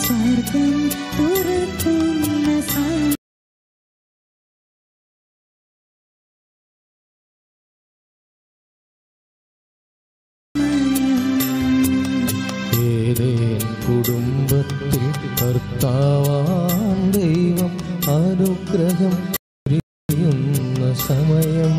സ്വർഗം തുറക്കുന്ന സമയം ഏതേൻ കുടുംബത്തിൽ കർത്താവാം ദൈവം അനുഗ്രഹം ചൊരിയുന്ന സമയം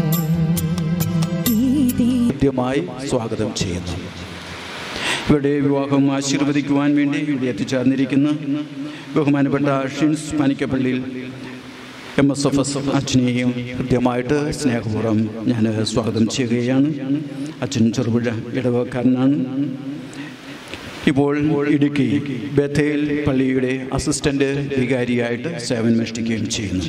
കൃത്യമായി സ്വാഗതം ചെയ്യുന്നു ഇവിടെ വിവാഹം ആശീർവദിക്കുവാൻ വേണ്ടി ഇവിടെ എത്തിച്ചേർന്നിരിക്കുന്ന ബഹുമാനപ്പെട്ട ഷിൻസ് പനിക്കപ്പള്ളിയിൽ എം എസ് എഫ് എസ് അച്ഛനെയും കൃത്യമായിട്ട് സ്നേഹപൂർവ്വം ഞാൻ സ്വാഗതം ചെയ്യുകയാണ് അച്ഛൻ ചെറുപുഴ ഇടവക്കാരനാണ് ഇപ്പോൾ ഇടുക്കി ബഥേൽ പള്ളിയുടെ അസിസ്റ്റന്റ് വികാരിയായിട്ട് സേവനമനുഷ്ഠിക്കുകയും ചെയ്യുന്നു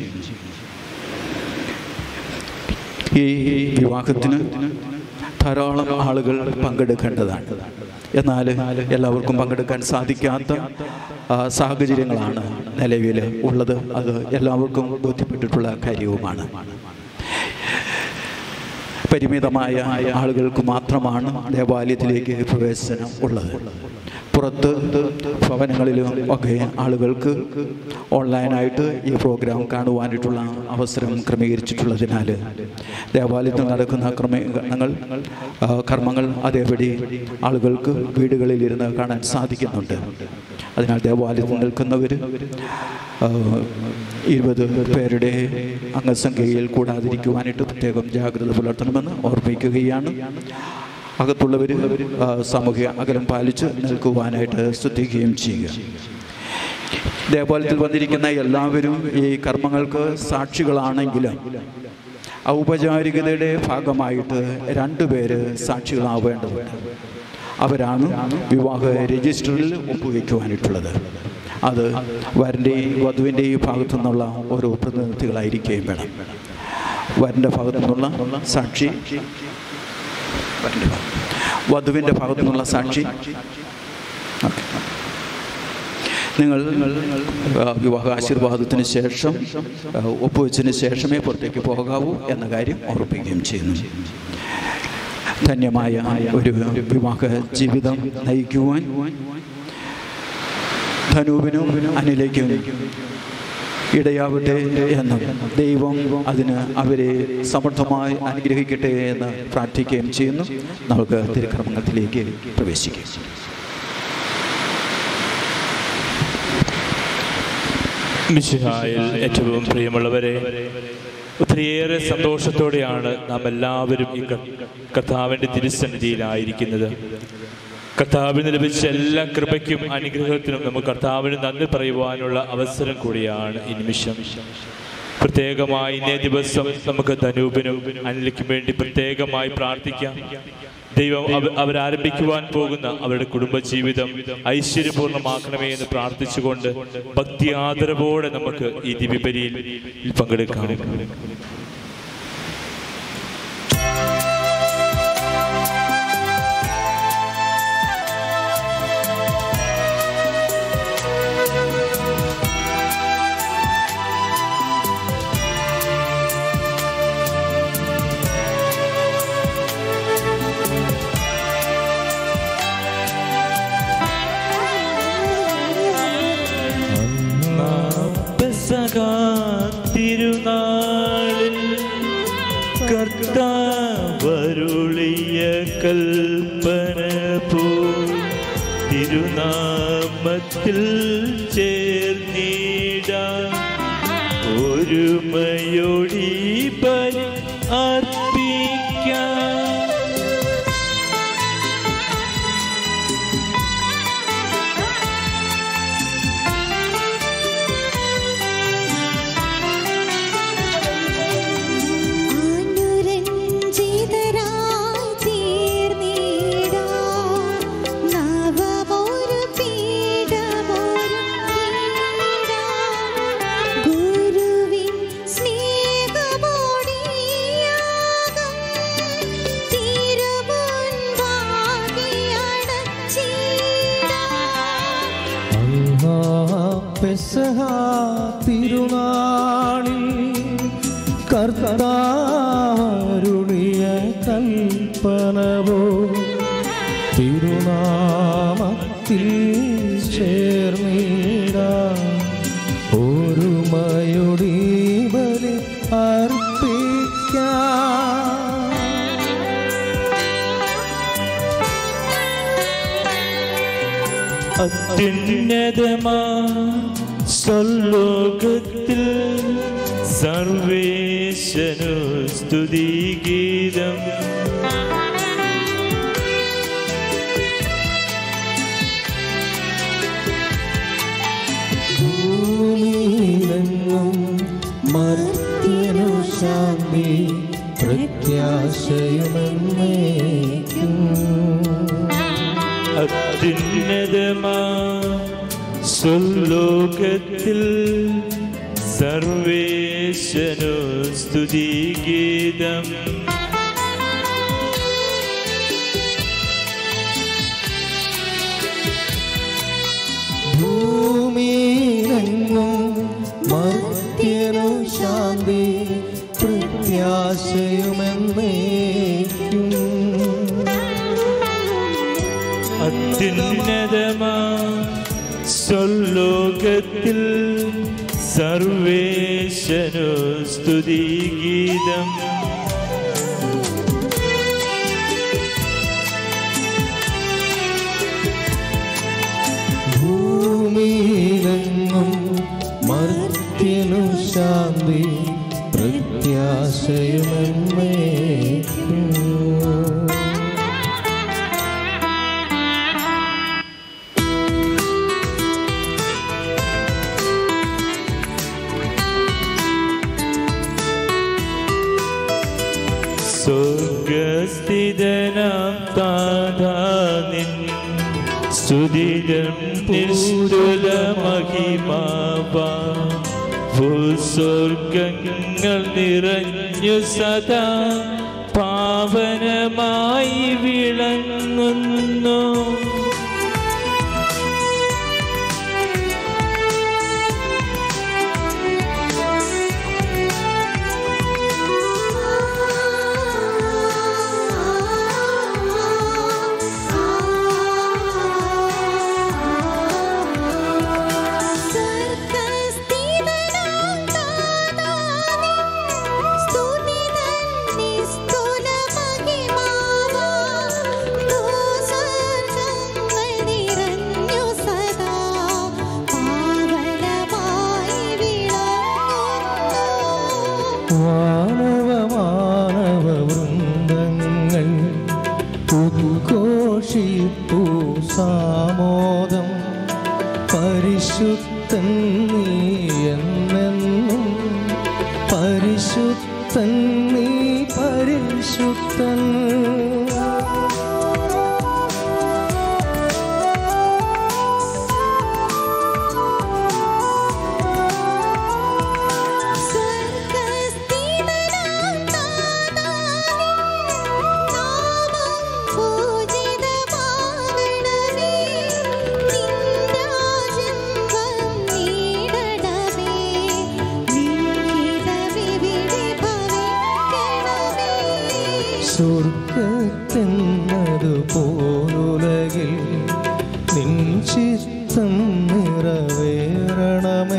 ഈ വിവാഹത്തിന് ധാരാളം ആളുകൾ പങ്കെടുക്കേണ്ടതാണ് എന്നാൽ എല്ലാവർക്കും പങ്കെടുക്കാൻ സാധിക്കാത്ത ആ, സാഹചര്യങ്ങളാണ് നിലവിൽ ഉള്ളത് അത് എല്ലാവർക്കും ബോധ്യപ്പെട്ടിട്ടുള്ള കാര്യവുമാണ് പരിമിതമായ ആളുകൾക്ക് മാത്രമാണ് ദേവാലയത്തിലേക്ക് പ്രവേശനം ഉള്ളത് പുറത്ത് ഭവനങ്ങളിലും ഒക്കെ ആളുകൾക്ക് ഓൺലൈനായിട്ട് ഈ പ്രോഗ്രാം കാണുവാനായിട്ടുള്ള അവസരം ക്രമീകരിച്ചിട്ടുള്ളതിനാൽ ദേവാലയത്തിൽ നടക്കുന്ന ക്രമീകരണങ്ങൾ ആ, കർമ്മങ്ങൾ അതേപടി ആളുകൾക്ക് വീടുകളിലിരുന്ന് കാണാൻ സാധിക്കുന്നുണ്ട് അതിനാൽ ദേവാലയത്തിൽ നിൽക്കുന്നവർ ഇരുപത് പേരുടെ അംഗസംഖ്യയിൽ കൂടാതിരിക്കുവാനായിട്ട് പ്രത്യേകം ജാഗ്രത പുലർത്തണമെന്ന് ഓർമ്മിക്കുകയാണ് അകത്തുള്ളവർ സാമൂഹിക അകലം പാലിച്ച് നിൽക്കുവാനായിട്ട് ശ്രദ്ധിക്കുകയും ചെയ്യുക ദേവാലയത്തിൽ വന്നിരിക്കുന്ന എല്ലാവരും ഈ കർമ്മങ്ങൾക്ക് സാക്ഷികളാണെങ്കിലും ഔപചാരികതയുടെ ഭാഗമായിട്ട് രണ്ടുപേര് സാക്ഷികളാവേണ്ടതുണ്ട് അവരാണ് വിവാഹ രജിസ്റ്ററിൽ ഒപ്പുവെക്കുവാനായിട്ടുള്ളത് അത് വരൻ്റെയും വധുവിൻ്റെയും ഭാഗത്തു നിന്നുള്ള ഓരോ പ്രതിനിധികളായിരിക്കുകയും വേണം വരൻ്റെ ഭാഗത്തു നിന്നുള്ള സാക്ഷി വരൻ്റെ ഭാഗം വധുവിൻ്റെ ഭാഗത്തു നിന്നുള്ള സാക്ഷി ഓക്കെ നിങ്ങൾ ആ, വിവാഹ ആശീർവാദത്തിന് ശേഷം ആ, ഒപ്പുവെച്ചതിന് ശേഷമേ പുറത്തേക്ക് പോകാവൂ എന്ന കാര്യം ഓർപ്പിക്കുകയും ചെയ്യുന്നു ധന്യമായ ഒരു വിവാഹ ജീവിതം നയിക്കുവാൻ ധനൂപിനും അനിലേക്കും ഇടയാവട്ടെ എന്നും ദൈവം അതിന് അവരെ സമർത്ഥമായി അനുഗ്രഹിക്കട്ടെ എന്ന് പ്രാർത്ഥിക്കുകയും ചെയ്യുന്നു നമുക്ക് തിരുക്കർമ്മത്തിലേക്ക് പ്രവേശിക്കാം മിശിഹായിൽ ഏറ്റവും പ്രിയമുള്ളവരെ ഒത്തിരിയേറെ സന്തോഷത്തോടെയാണ് നാം എല്ലാവരും ഈ ക- കർത്താവിൻ്റെ തിരുസന്നിധിയിലായിരിക്കുന്നത് കർത്താവിന് ലഭിച്ച എല്ലാ കൃപയ്ക്കും അനുഗ്രഹത്തിനും നമുക്ക് കർത്താവിന് നന്ദി പറയുവാനുള്ള അവസരം കൂടിയാണ് ഈ നിമിഷം പ്രത്യേകമായി ഇന്നേ ദിവസം നമുക്ക് ധനൂപിനും അനിലിക്കും വേണ്ടി പ്രത്യേകമായി പ്രാർത്ഥിക്കാം ദൈവം അവ- അവരാരംഭിക്കുവാൻ പോകുന്ന അവരുടെ കുടുംബജീവിതം ഐശ്വര്യപൂർണ്ണമാക്കണമേ എന്ന് പ്രാർത്ഥിച്ചുകൊണ്ട് ഭക്തി ആദരവോടെ നമുക്ക് ഈ ദിവ്യബലിയിൽ പങ്കെടുക്കാം പെസഹ തിരുനാളിൽ കർത്താവരുളിയ കൽപ്പന പോ തിരുനാമത്തിൽ ചേർന്നിടാൻ ഒരുമയോടി ബലി അർപ്പിക്കാം അനുരഞ്ജിതരായി തീർന്നിടാം നവമൊരു പീഠമൊരുക്കിടാം ഗുരുവിൻ സ്നേഹമോടിയാകം തിരുമുൻപാകെയണച്ചിടാം പെസഹ തിരുനാളിൽ കർത്താരുളിയ കൽപ്പനവോ തിരുനാമത്തിൽ ചേർന്നി അത്യുന്നതമാ സ്വലോകത്തിൽ സർവേശനു സ്തുതിഗീതം ഭൂമിയിലെങ്ങും മർത്യനു ശാന്തി പ്രത്യാശയുമെന്നേക്കും അത്യുന്നതമാ സ്വലോകത്തിൽ സർവേശനു സ്തുതിഗീതം ഭൂമിയിലെങ്ങും മർത്യനു ശാന്തി പ്രത്യാശയുമെന്നേക്കും അത്യുന്നതമാ സ്വലോകത്തിൽ സർവേശനു സ്തുതിഗീതം ഭൂമിയിലെങ്ങും മർത്യനു ശാന്തി പ്രത്യാശയുമെന്നേക്കും സ്വർഗസ്ഥിതനാം താതാനിൻ സ്തുതിരം നിസ്തുല മഹിമാവ ഭൂസ്വർഗങ്ങൾ നിറഞ്ഞു സദാ പാവനമായി വിളങ്ങുന്നു മാനവ മാനവ വൃന്ദങ്ങൾ ഉദ്ഘോഷിപ്പു സാമോദം പരിശുദ്ധൻ നീ എന്നെന്നും പരിശുദ്ധൻ നീ പരിശുദ്ധൻ സ്വർഗത്തെന്നതു പോലുലകിൽ നിൻ ചിത്തം നിറവേറണമേ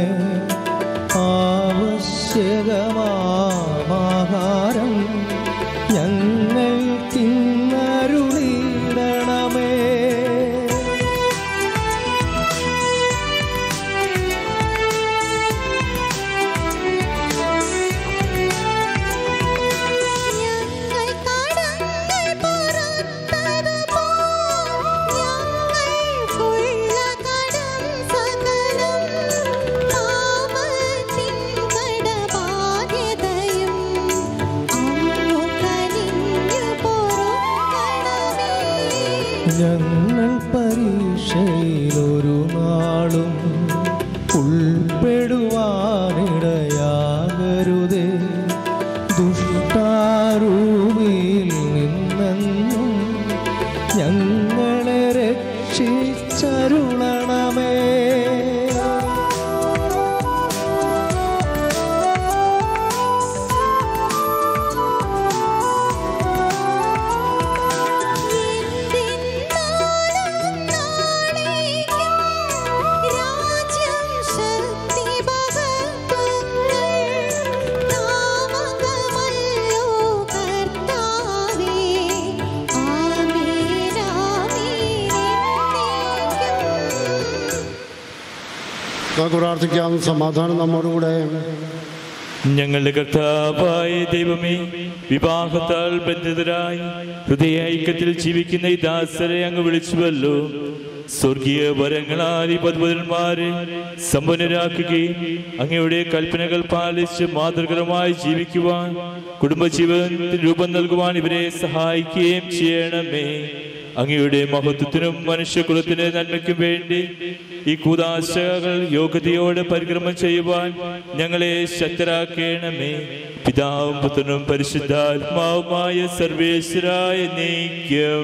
ആവശ്യകമാഹാരം ഞങ്ങൾ തിന്നരുളിടണമേ ഞങ്ങൾ പരീക്ഷയിലൊരു നാളും ഉൾപ്പെടുവാനിടയാകരുതേ ദുഷ്ടാരൂപിയിൽ നിന്നെന്നും ഞങ്ങളെ രക്ഷിച്ചരുളണമേ ശക്തി ഭഗവങ്ങൾ നാമകമല്ലോ കർത്താവേ നമുക്ക് പ്രാർത്ഥിക്കാം സമാധാനം നമ്മോടുകൂടെ ഞങ്ങളുടെ കർത്താവായ ദൈവമേ വിവാഹത്താൽ ബന്ധിതരായി ഹൃദയ ഐക്യത്തിൽ ജീവിക്കുന്ന ഈ ദാസരെ അങ്ങ് വിളിച്ചുവല്ലോ സ്വർഗീയ വരങ്ങളാൽ ഈ പദ്മതന്മാരെ സമ്പന്നരാക്കുകയും അങ്ങയുടെ കൽപ്പനകൾ പാലിച്ച് മാതൃകരമായി ജീവിക്കുവാൻ കുടുംബജീവനത്തിന് രൂപം നൽകുവാൻ ഇവരെ സഹായിക്കുകയും ചെയ്യണമേ അങ്ങയുടെ മഹത്വത്തിനും മനുഷ്യകുലത്തിന് നന്മയ്ക്കും വേണ്ടി ഈ കൂതാശകൾ യോഗ്യതയോടെ പരിക്രമം ചെയ്യുവാൻ ഞങ്ങളെ ശക്തരാക്കണമേ പിതാവും പുത്രനും പരിശുദ്ധാത്മാവുമായ സർവേശ്വരായ നീക്കം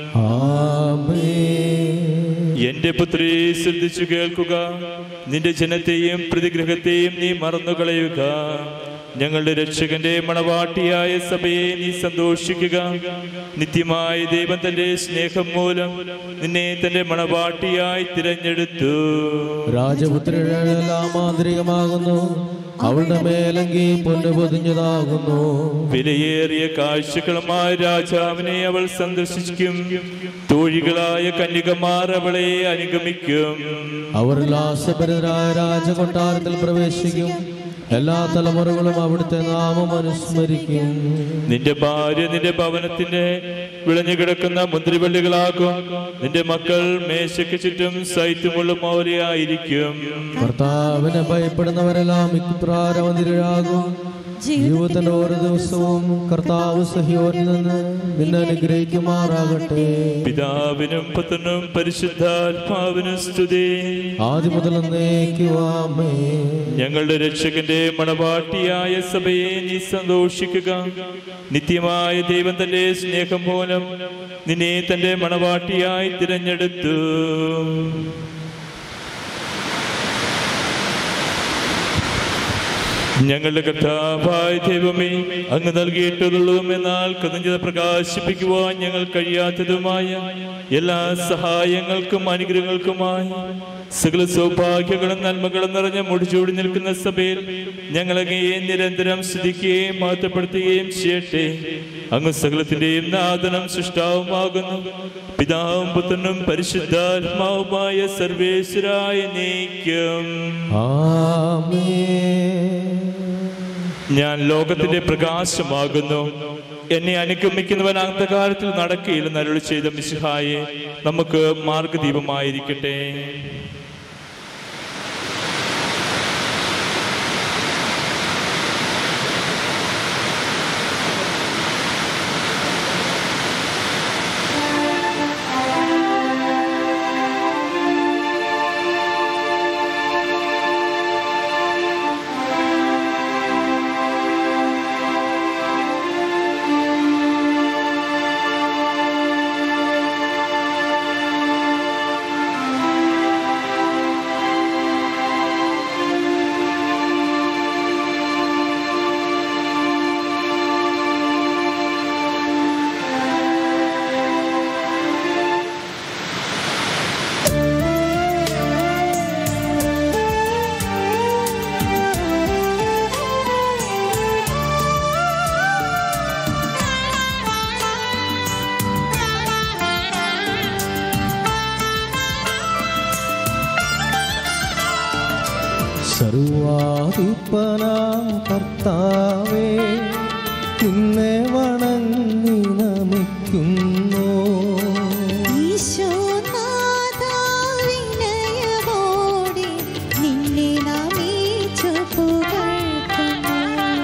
എന്റെ പുത്രി ശ്രദ്ധിച്ചു കേൾക്കുക നിന്റെ ജനത്തെയും പ്രതിഗ്രഹത്തെയും നീ മറന്നുകളയുക ഞങ്ങളുടെ രക്ഷകന്റെ മണവാട്ടിയായ സഭയെ നീ സന്തോഷിക്കുക നിത്യമായ ദൈവം തന്റെ സ്നേഹം മൂലം നിന്നെ തന്റെ മണവാട്ടിയായി തിരഞ്ഞെടുത്തു രാജപുത്രികളെല്ലാം ആന്തരികമാകുന്നു അവളുടെ മേലങ്കി പൊന്നു പൊതിഞ്ഞതാകുന്നു വിലയേറിയ കാഴ്ചകളുമായ രാജാവിനെ അവൾ സന്ദർശിക്കും തോഴികളായ കന്യകമാർ അവളെ അനുഗമിക്കും അവർ ഉല്ലാസഭരിതരായ രാജകൊട്ടാരത്തിൽ പ്രവേശിക്കും എല്ലാ തലമുറകളും അവിടുത്തെ നാമം അനുസ്മരിക്കും നിന്റെ ഭാര്യ നിന്റെ ഭവനത്തിന്റെ വിളഞ്ഞു കിടക്കുന്ന മുന്തിരിവള്ളികളാകും നിന്റെ മക്കൾ മേശയ്ക്ക് ചുറ്റും സൈത്യമുള്ള മോരെയായിരിക്കും കർത്താവിനെ ഭയപ്പെടുന്നവരെല്ലാം ഇപ്രാരമന്തിരാകും ജീവിതത്തിന്റെ ഓരോ ദിവസവും കർത്താവ് സഹിയോനിൽ നിന്ന് നിന്നെ അനുഗ്രഹിക്കുമാറാകട്ടെ പിതാവിനും പുത്രനും പരിശുദ്ധാത്മാവിനും സ്തുതി ആദ്യം മുതൽ എന്നേക്കുവാമേ ഞങ്ങളുടെ രക്ഷകന്റെ മണവാട്ടിയായ സഭയെ നീ സന്തോഷിക്കുക നിത്യമായ ദൈവം തന്റെ സ്നേഹം മൂലം നിന്നെ തന്റെ മണവാട്ടിയായി തിരഞ്ഞെടുത്തു ഞങ്ങളുടെ കർത്താവായ ദൈവമേ അങ്ങ് നൽകിയിട്ടുള്ളതും എന്നാൽ കൃതജ്ഞത പ്രകാശിപ്പിക്കുവാൻ ഞങ്ങൾ കഴിയാത്തതുമായ എല്ലാ സഹായങ്ങൾക്കും അനുഗ്രഹങ്ങൾക്കുമായി സകല സൗഭാഗ്യങ്ങളും നന്മകളും നിറഞ്ഞ മുടിച്ചൂടി നിൽക്കുന്ന സഭയിൽ ഞങ്ങളങ്ങയെ നിരന്തരം സ്തുതിക്കുകയും മഹത്വപ്പെടുത്തുകയും ചെയ്യട്ടെ അങ്ങ് സകലത്തിന്റെയും നാദനം സൃഷ്ടാവുമാകുന്നു പിതാവും പുത്രനും പരിശുദ്ധാത്മാവുമായ സർവേശ്വരായ നീക്കം ഞാൻ ലോകത്തിന്റെ പ്രകാശമാകുന്നു എന്നെ അനുഗമിക്കുന്നവൻ അന്ധകാലത്തിൽ നടക്കുകയില്ലെന്ന് അരുളി ചെയ്ത മിശിഹായെ നമുക്ക് മാർഗദീപമായിരിക്കട്ടെ സർവാധിപനാം കർത്താവേ നിന്നെ വണങ്ങി നമിക്കുന്നു ഈശോനാഥാ വിനയമോടെ നിന്നെ നമിച്ചു പുകഴ്ത്തുന്നു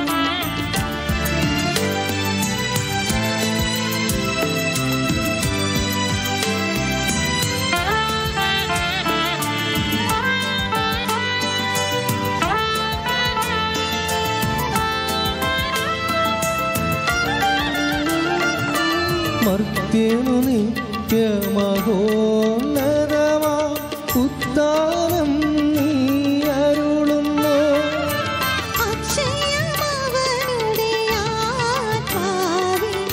മർത്യനു നിത്യമഹോന്നതമാ ഉത്താനം നീ അരുളുന്നു അക്ഷയമവനുടെ ആത്മാവിൽ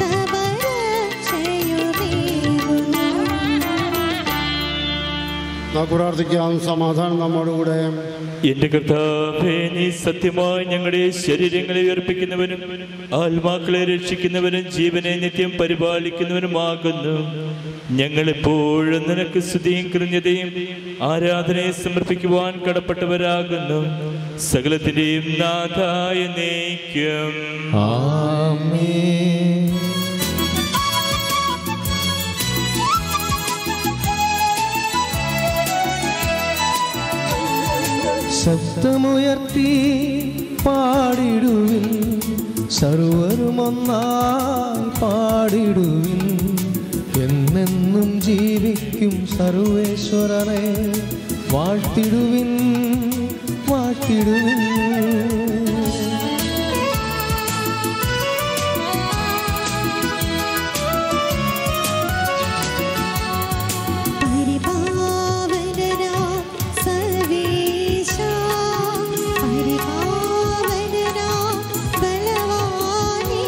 ഉത്തമരക്ഷയുമേകുന്നു നമുക്ക് പ്രാർത്ഥിക്കാം സമാധാനം നമ്മോടുകൂടെ എന്റെ കർത്താവേ നീ സത്യമായി ഞങ്ങളുടെ ശരീരങ്ങളെ ഉയർപ്പിക്കുന്നവനും ആത്മാക്കളെ രക്ഷിക്കുന്നവനും ജീവനെ നിത്യം പരിപാലിക്കുന്നവനുമാകുന്നു ഞങ്ങളെപ്പോഴും നിനക്ക് സ്തുതിയും കൃഞ്ഞതയും ആരാധനയെ സമർപ്പിക്കുവാൻ കടപ്പെട്ടവരാകുന്നു സകലത്തിന്റെയും നാഥായ നയിക്കും ആമേൻ ശബ്ദമുയർത്തി പാടിടുവിൻ സർവരുമൊന്നായി പാടിടുവിൻ എന്നെന്നും ജീവിക്കും സർവേശ്വരനെ വാഴ്ത്തിടുവിൻ വാഴ്ത്തിടുവിൻ പരിപാവനനാം സർവേശാ പരിപാവനനാം ബലവാനേ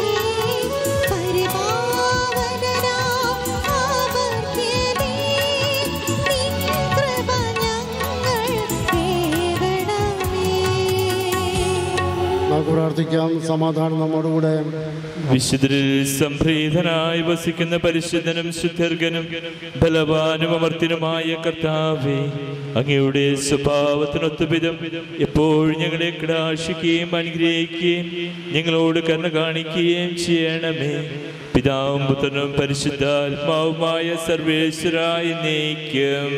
പരിപാവനനാം അമർത്യനേ നിൻ കൃപ ഞങ്ങൾ കേകണമേ നമുക്ക് പ്രാർത്ഥിക്കാം സമാധാനം നമ്മോടുകൂടെ വിശുദ്ധരിൽ സംപ്രീതനായി വസിക്കുന്ന പരിശുദ്ധനും ശുദ്ധർഗനും ബലവാനും അമർത്തിനുമായ കർത്താവേ അങ്ങയുടെ സ്വഭാവത്തിനൊത്തുവിധം എപ്പോഴും ഞങ്ങളെ കടാശിക്കുകയും അനുഗ്രഹിക്കുകയും ഞങ്ങളോട് കരുണ കാണിക്കുകയും ചെയ്യണമേ പിതാവും പുത്രനും പരിശുദ്ധാത്മാവുമായ സർവേശ്വരായി നയിക്കും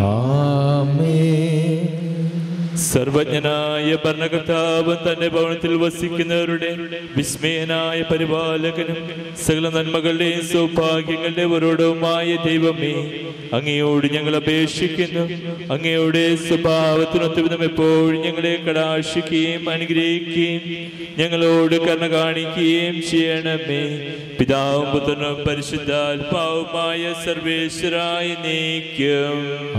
ആമേൻ സർവജ്ഞനായ ഭരണകർത്താവും തന്റെ ഭവനത്തിൽ വസിക്കുന്നവരുടെ വിസ്മയനായ പരിപാലകനും സകല നന്മകളുടെയും സൗഭാഗ്യങ്ങളുടെ ഒരോടവുമായ ദൈവമേ അങ്ങയോട് ഞങ്ങൾ അപേക്ഷിക്കുന്നു അങ്ങയുടെ സ്വഭാവത്തിനൊത്തുവിധം എപ്പോഴും ഞങ്ങളെ കടാശിക്കുകയും അനുഗ്രഹിക്കുകയും ഞങ്ങളോട് കരുണ കാണിക്കുകയും ചെയ്യണമേ പിതാവും പുത്രനും പരിശുദ്ധാത്മാവുമായ സർവേശ്വരായി നീക്കും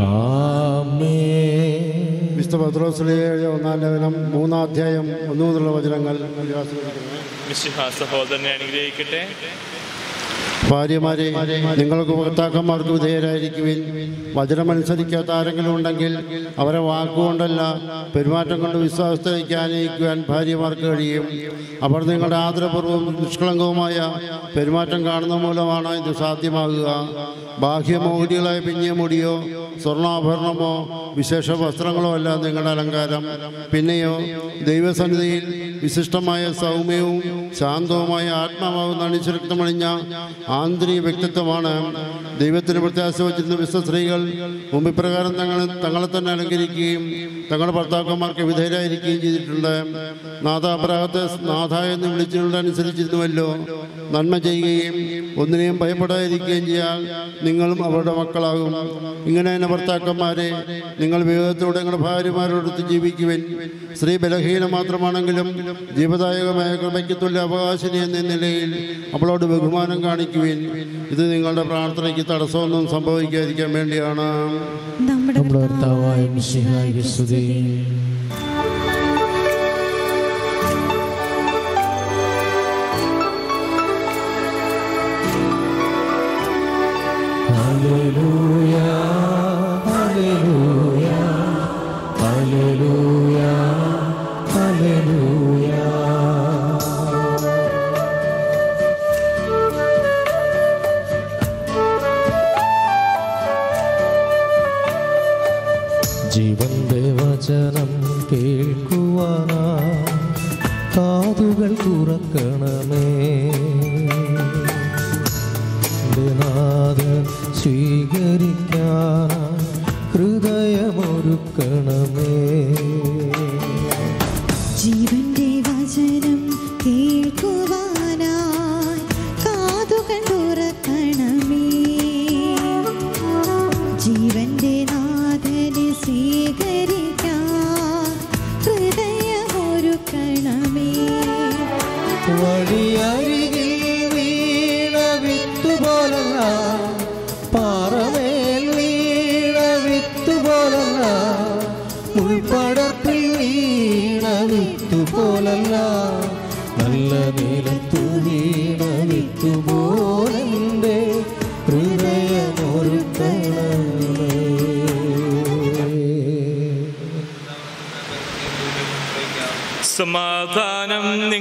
ആമേൻ വിശുദ്ധ പത്രോസിലെ ഒന്നാം ലേഖനം മൂന്നാം അധ്യായം ഒന്നു മുതലുള്ള വചനങ്ങൾ ആസ്വദിക്കണമേ. മിശിഹ സഹോദരനെ അനുഗ്രഹിക്കട്ടെ ഭാര്യമാരെ നിങ്ങൾക്ക് ഭർത്താക്കന്മാർക്ക് വിധേയരായിരിക്കുവിൻ വചനമനുസരിക്കാത്ത ആരെങ്കിലും ഉണ്ടെങ്കിൽ അവരെ വാക്കുകൊണ്ടല്ല പെരുമാറ്റം കൊണ്ട് വിശ്വാസത്തിലേക്ക് ആനയിക്കുവാൻ ഭാര്യമാർക്ക് കഴിയും അവർ നിങ്ങളുടെ ആദരപൂർവ്വം നിഷ്കളങ്കവുമായ പെരുമാറ്റം കാണുന്ന മൂലമാണ് ഇത് സാധ്യമാകുക ബാഹ്യമോഹിനികളായ പിഞ്ഞിയ മുടിയോ സ്വർണ്ണാഭരണമോ വിശേഷ വസ്ത്രങ്ങളോ അല്ല നിങ്ങളുടെ അലങ്കാരം പിന്നെയോ ദൈവസന്നിധിയിൽ വിശിഷ്ടമായ സൗമ്യവും ശാന്തവുമായ ആത്മാവാകുന്ന അണിച്ചുരക്തമണിഞ്ഞ ആന്തരിക വ്യക്തിത്വമാണ് ദൈവത്തിന് പ്രത്യാശ വച്ചിരുന്ന വിശ്വ സ്ത്രീകൾ മുമ്പ് ഇപ്രകാരം തങ്ങൾ തങ്ങളെ തന്നെ അലങ്കരിക്കുകയും തങ്ങളുടെ ഭർത്താക്കന്മാർക്ക് വിധേയരായിരിക്കുകയും ചെയ്തിട്ടുണ്ട് നാഥ അബ്രാഹത്തെ നാഥ എന്ന് വിളിച്ചതിനനുസരിച്ചിരുന്നുവല്ലോ നന്മ ചെയ്യുകയും ഒന്നിനെയും ഭയപ്പെടാതിരിക്കുകയും ചെയ്യാൻ നിങ്ങളും അവരുടെ മക്കളാകും ഇങ്ങനെ തന്നെ ഭർത്താക്കന്മാരെ നിങ്ങൾ വിവേകത്തോടെ നിങ്ങളുടെ ഭാര്യമാരോടൊത്ത് ജീവിക്കുവിൻ സ്ത്രീ ബലഹീന മാത്രമാണെങ്കിലും ജീവദായകമായ കൃപയ്ക്ക് തുല്യ അവകാശിനി എന്ന നിലയിൽ അവളോട് ബഹുമാനം കാണിക്കുവിൻ ഇത് നിങ്ങളുടെ പ്രാർത്ഥനയ്ക്ക് തടസ്സമൊന്നും സംഭവിക്കാതിരിക്കാൻ വേണ്ടിയാണ് നമ്മുടെ നമ്മുടെ കർത്താവായ മിശിഹായിക്ക് സ്തുതി ഹല്ലേലൂയ ഹല്ലേലൂയ ഹല്ലേലൂയ ഹല്ലേലൂയ ജീവന്റെ വചനം കേൾക്കുവാനാ കാതുകൾ തുറക്കണമേ എൻ്റെ നാഥൻ സ്വീകരിക്കാൻ ഹൃദയമൊരുക്കണമേ ജീവന്റെ വചനം കേൾക്കുവാനായി കാതുകൾ തുറക്കണമേ ജീവന്റെ നാഥനെ സ്വീകരിക്കാൻ ഹൃദയമൊരുക്കണമേ വഴിയരികിൽ വീണ വിത്തുപോലല്ല പാറമേൽ വീണ വിത്തുപോലല്ല ഉൾപ്പട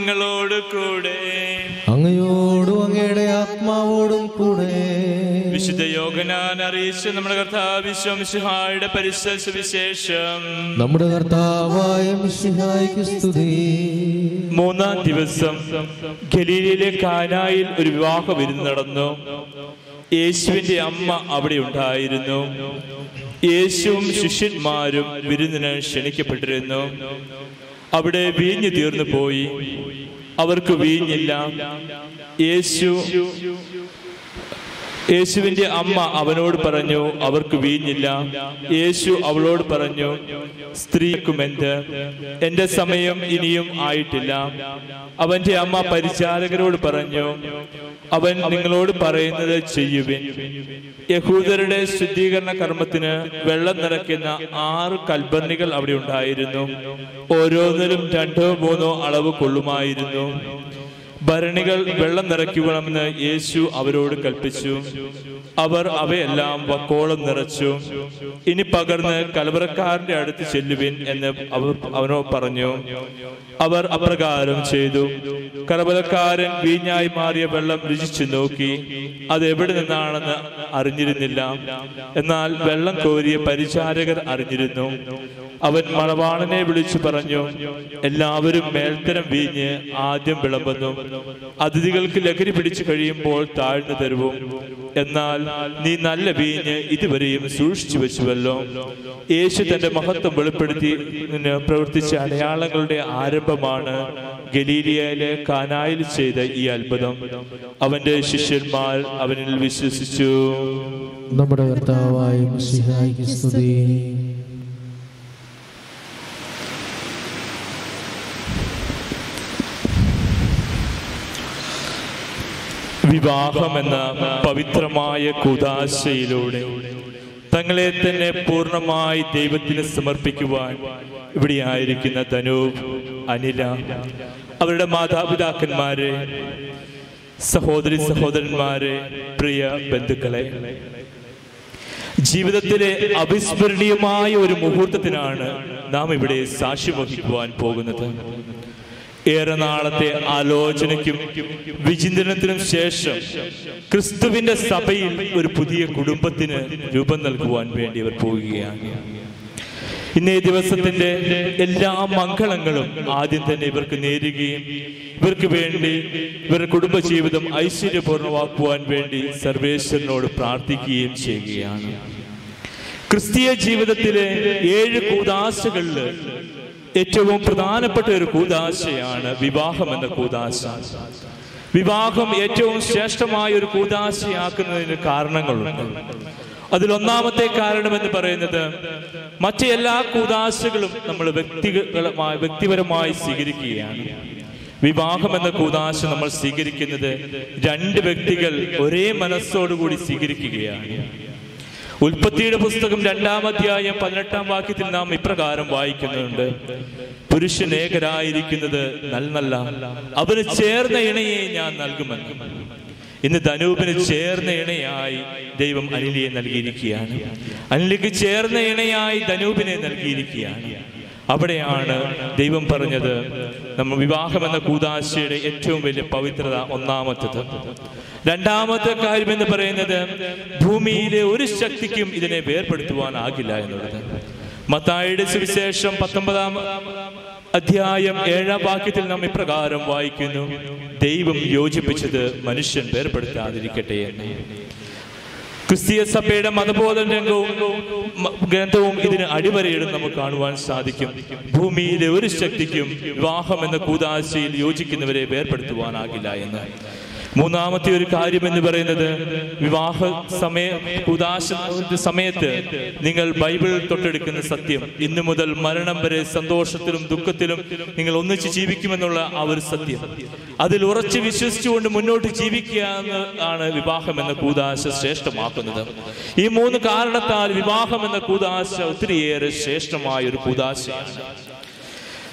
നിങ്ങളോട് കൂടെ അങ്ങയോടും അങ്ങയുടെ ആത്മാവോടും കൂടെ വിശുദ്ധ യോഗനാൻ അറിയിച്ച നമ്മുടെ കർത്താവ് വിശ്വംസിഹായുടെ പരിസര സുവിശേഷം നമ്മുടെ കർത്താവായ മിശിഹായ്ക്ക് സ്തുതി മൂന്നാം ദിവസം ഗലീലയിലെ കാനായിൽ ഒരു വിവാഹ വിരുന്ന് നടന്നു യേശുവിന്റെ അമ്മ അവിടെ ഉണ്ടായിരുന്നു യേശുവും ശിഷ്യന്മാരും വിരുന്നിന് ക്ഷണിക്കപ്പെട്ടിരുന്നു അവിടെ വീഞ്ഞു തീർന്നു പോയി അവർക്ക് വീഞ്ഞില്ല യേശു യേശുവിന്റെ അമ്മ അവനോട് പറഞ്ഞു അവർക്ക് വീഞ്ഞില്ല യേശു അവളോട് പറഞ്ഞു സ്ത്രീക്കുമെന്ത് എന്റെ സമയം ഇനിയും ആയിട്ടില്ല അവന്റെ അമ്മ പരിചാരകരോട് പറഞ്ഞു അവൻ നിങ്ങളോട് പറയുന്നത് ചെയ്യുവിൻ യഹൂദരുടെ ശുദ്ധീകരണ കർമ്മത്തിന് വെള്ളം നിറയ്ക്കുന്ന ആറ് കൽബർണികൾ അവിടെ ഉണ്ടായിരുന്നു ഓരോന്നിലും രണ്ടോ മൂന്നോ അളവ് കൊള്ളുമായിരുന്നു ഭരണികൾ വെള്ളം നിറയ്ക്കണമെന്ന് യേശു അവരോട് കൽപ്പിച്ചു അവർ അവയെല്ലാം വക്കോളം നിറച്ചു ഇനി പകർന്ന് കലവറക്കാരന്റെ അടുത്ത് ചെല്ലുവിൻ എന്ന് അവർ അവനോട് പറഞ്ഞു അവർ അപ്രകാരം ചെയ്തു കലവറക്കാരൻ വീഞ്ഞായി മാറിയ വെള്ളം രുചിച്ചു നോക്കി അത് എവിടെ നിന്നാണെന്ന് അറിഞ്ഞിരുന്നില്ല എന്നാൽ വെള്ളം കോരിയ പരിചാരകർ അറിഞ്ഞിരുന്നു അവൻ മണവാളനെ വിളിച്ചു പറഞ്ഞു എല്ലാവരും മേൽത്തരം വീഞ്ഞ് ആദ്യം വിളമ്പുന്നു അതിഥികൾക്ക് ലഹരി പിടിച്ചു കഴിയുമ്പോൾ താഴ്ന്നു തരുവും എന്നാൽ നീ നല്ല വീഞ്ഞ് ഇതുവരെയും സൂക്ഷിച്ചു വെച്ചുവല്ലോ യേശു തന്റെ മഹത്വം വെളിപ്പെടുത്തി ന് പ്രവർത്തിച്ച അടയാളങ്ങളുടെ ആരംഭമാണ് ഗലീലിയയിലെ കാനായിൽ ചെയ്ത ഈ അത്ഭുതം അവന്റെ ശിഷ്യന്മാർ അവനിൽ വിശ്വസിച്ചു നമ്മുടെ കർത്താവായ മിശിഹായ്ക്ക് സ്തുതി വിവാഹം എന്ന പവിത്രമായ കുതാശയിലൂടെ തങ്ങളെ തന്നെ പൂർണ്ണമായി ദൈവത്തിന് സമർപ്പിക്കുവാൻ ഇവിടെയായിരിക്കുന്ന ധനൂപ് അനില അവരുടെ മാതാപിതാക്കന്മാരെ സഹോദരി സഹോദരന്മാരെ പ്രിയ ബന്ധുക്കളെ ജീവിതത്തിലെ അവിസ്മരണീയമായ ഒരു മുഹൂർത്തത്തിനാണ് നാം ഇവിടെ സാക്ഷ്യം വഹിക്കുവാൻ പോകുന്നത് ഏറെ നാളത്തെ ആലോചനയ്ക്കും വിചിന്തനത്തിനും ശേഷം ക്രിസ്തുവിന്റെ സഭയിൽ ഒരു പുതിയ കുടുംബത്തിന് രൂപം നൽകുവാൻ വേണ്ടി അവർ പോവുകയാണ് ഇന്നേ ദിവസത്തിന്റെ എല്ലാ മംഗളങ്ങളും ആദ്യം തന്നെ ഇവർക്ക് നേരുകയും ഇവർക്ക് വേണ്ടി ഇവരുടെ കുടുംബജീവിതം ഐശ്വര്യപൂർണ്ണമാക്കുവാൻ വേണ്ടി സർവേശ്വരനോട് പ്രാർത്ഥിക്കുകയും ചെയ്യുകയാണ് ക്രിസ്തീയ ജീവിതത്തിലെ ഏഴ് കൂതാശകളിൽ ഏറ്റവും പ്രധാനപ്പെട്ട ഒരു കൂതാശയാണ് വിവാഹം എന്ന കൂതാശ വിവാഹം ഏറ്റവും ശ്രേഷ്ഠമായ ഒരു കൂതാശയാക്കുന്നതിന് കാരണങ്ങളുണ്ട് അതിലൊന്നാമത്തെ കാരണം എന്ന് പറയുന്നത് മറ്റ് എല്ലാ കൂതാശകളും നമ്മൾ വ്യക്തികളമായി വ്യക്തിപരമായി സ്വീകരിക്കുകയാണ് വിവാഹം എന്ന കൂതാശ നമ്മൾ സ്വീകരിക്കുന്നത് രണ്ട് വ്യക്തികൾ ഒരേ മനസ്സോടുകൂടി സ്വീകരിക്കുകയാണ് ഉൽപ്പത്തിയുടെ പുസ്തകം രണ്ടാം അധ്യായം പതിനെട്ടാം വാക്യത്തിൽ നാം ഇപ്രകാരം വായിക്കുന്നുണ്ട് പുരുഷൻ ഏകരായിരിക്കുന്നത് നല്ലല്ല അവന് ചേർന്ന ഇണയെ ഞാൻ നൽകുമെന്ന് ഇന്ന് ധനൂപിന് ചേർന്ന ഇണയായി ദൈവം അനിലിയെ നൽകിയിരിക്കുകയാണ് അനിലിക്ക് ചേർന്ന ഇണയായി ധനൂപിനെ നൽകിയിരിക്കുകയാണ് അവിടെയാണ് ദൈവം പറഞ്ഞത് നമ്മൾ വിവാഹം എന്ന കൂതാശയുടെ ഏറ്റവും വലിയ പവിത്രത ഒന്നാമത്തത് രണ്ടാമത്തെ കാര്യം എന്ന് പറയുന്നത് ഭൂമിയിലെ ഒരു ശക്തിക്കും ഇതിനെ വേർപെടുത്തുവാനാകില്ല എന്നുള്ളത് മത്തായിയുടെ സുവിശേഷം പത്തൊമ്പതാം അധ്യായം ഏഴാം വാക്യത്തിൽ നാം ഇപ്രകാരം വായിക്കുന്നു ദൈവം യോജിപ്പിച്ചത് മനുഷ്യൻ വേർപെടുത്താതിരിക്കട്ടെ എന്ന് ക്രിസ്തീയ സഭയുടെ മതബോധന രംഗവും മ- ഗ്രന്ഥവും ഇതിന് അടിവരയിടും നമുക്ക് കാണുവാൻ സാധിക്കും ഭൂമിയിലെ ഒരു ശക്തിക്കും വിവാഹം എന്ന കൂതാശയിൽ യോജിക്കുന്നവരെ വേർപെടുത്തുവാനാകില്ല എന്ന് മൂന്നാമത്തെ ഒരു കാര്യം എന്ന് പറയുന്നത് വിവാഹ സമയ കൂതാശ സമയത്ത് നിങ്ങൾ ബൈബിൾ തൊട്ടെടുക്കുന്ന സത്യം ഇന്നു മുതൽ മരണം വരെ സന്തോഷത്തിലും ദുഃഖത്തിലും നിങ്ങൾ ഒന്നിച്ച് ജീവിക്കുമെന്നുള്ള ആ ഒരു സത്യം അതിൽ ഉറച്ചു വിശ്വസിച്ചുകൊണ്ട് മുന്നോട്ട് ജീവിക്കുക എന്നതാണ് വിവാഹം എന്ന കൂതാശ ശ്രേഷ്ഠമാക്കുന്നത് ഈ മൂന്ന് കാരണത്താൽ വിവാഹം എന്ന കൂതാശ ഒത്തിരിയേറെ ശ്രേഷ്ഠമായ ഒരു കൂതാശയാണ്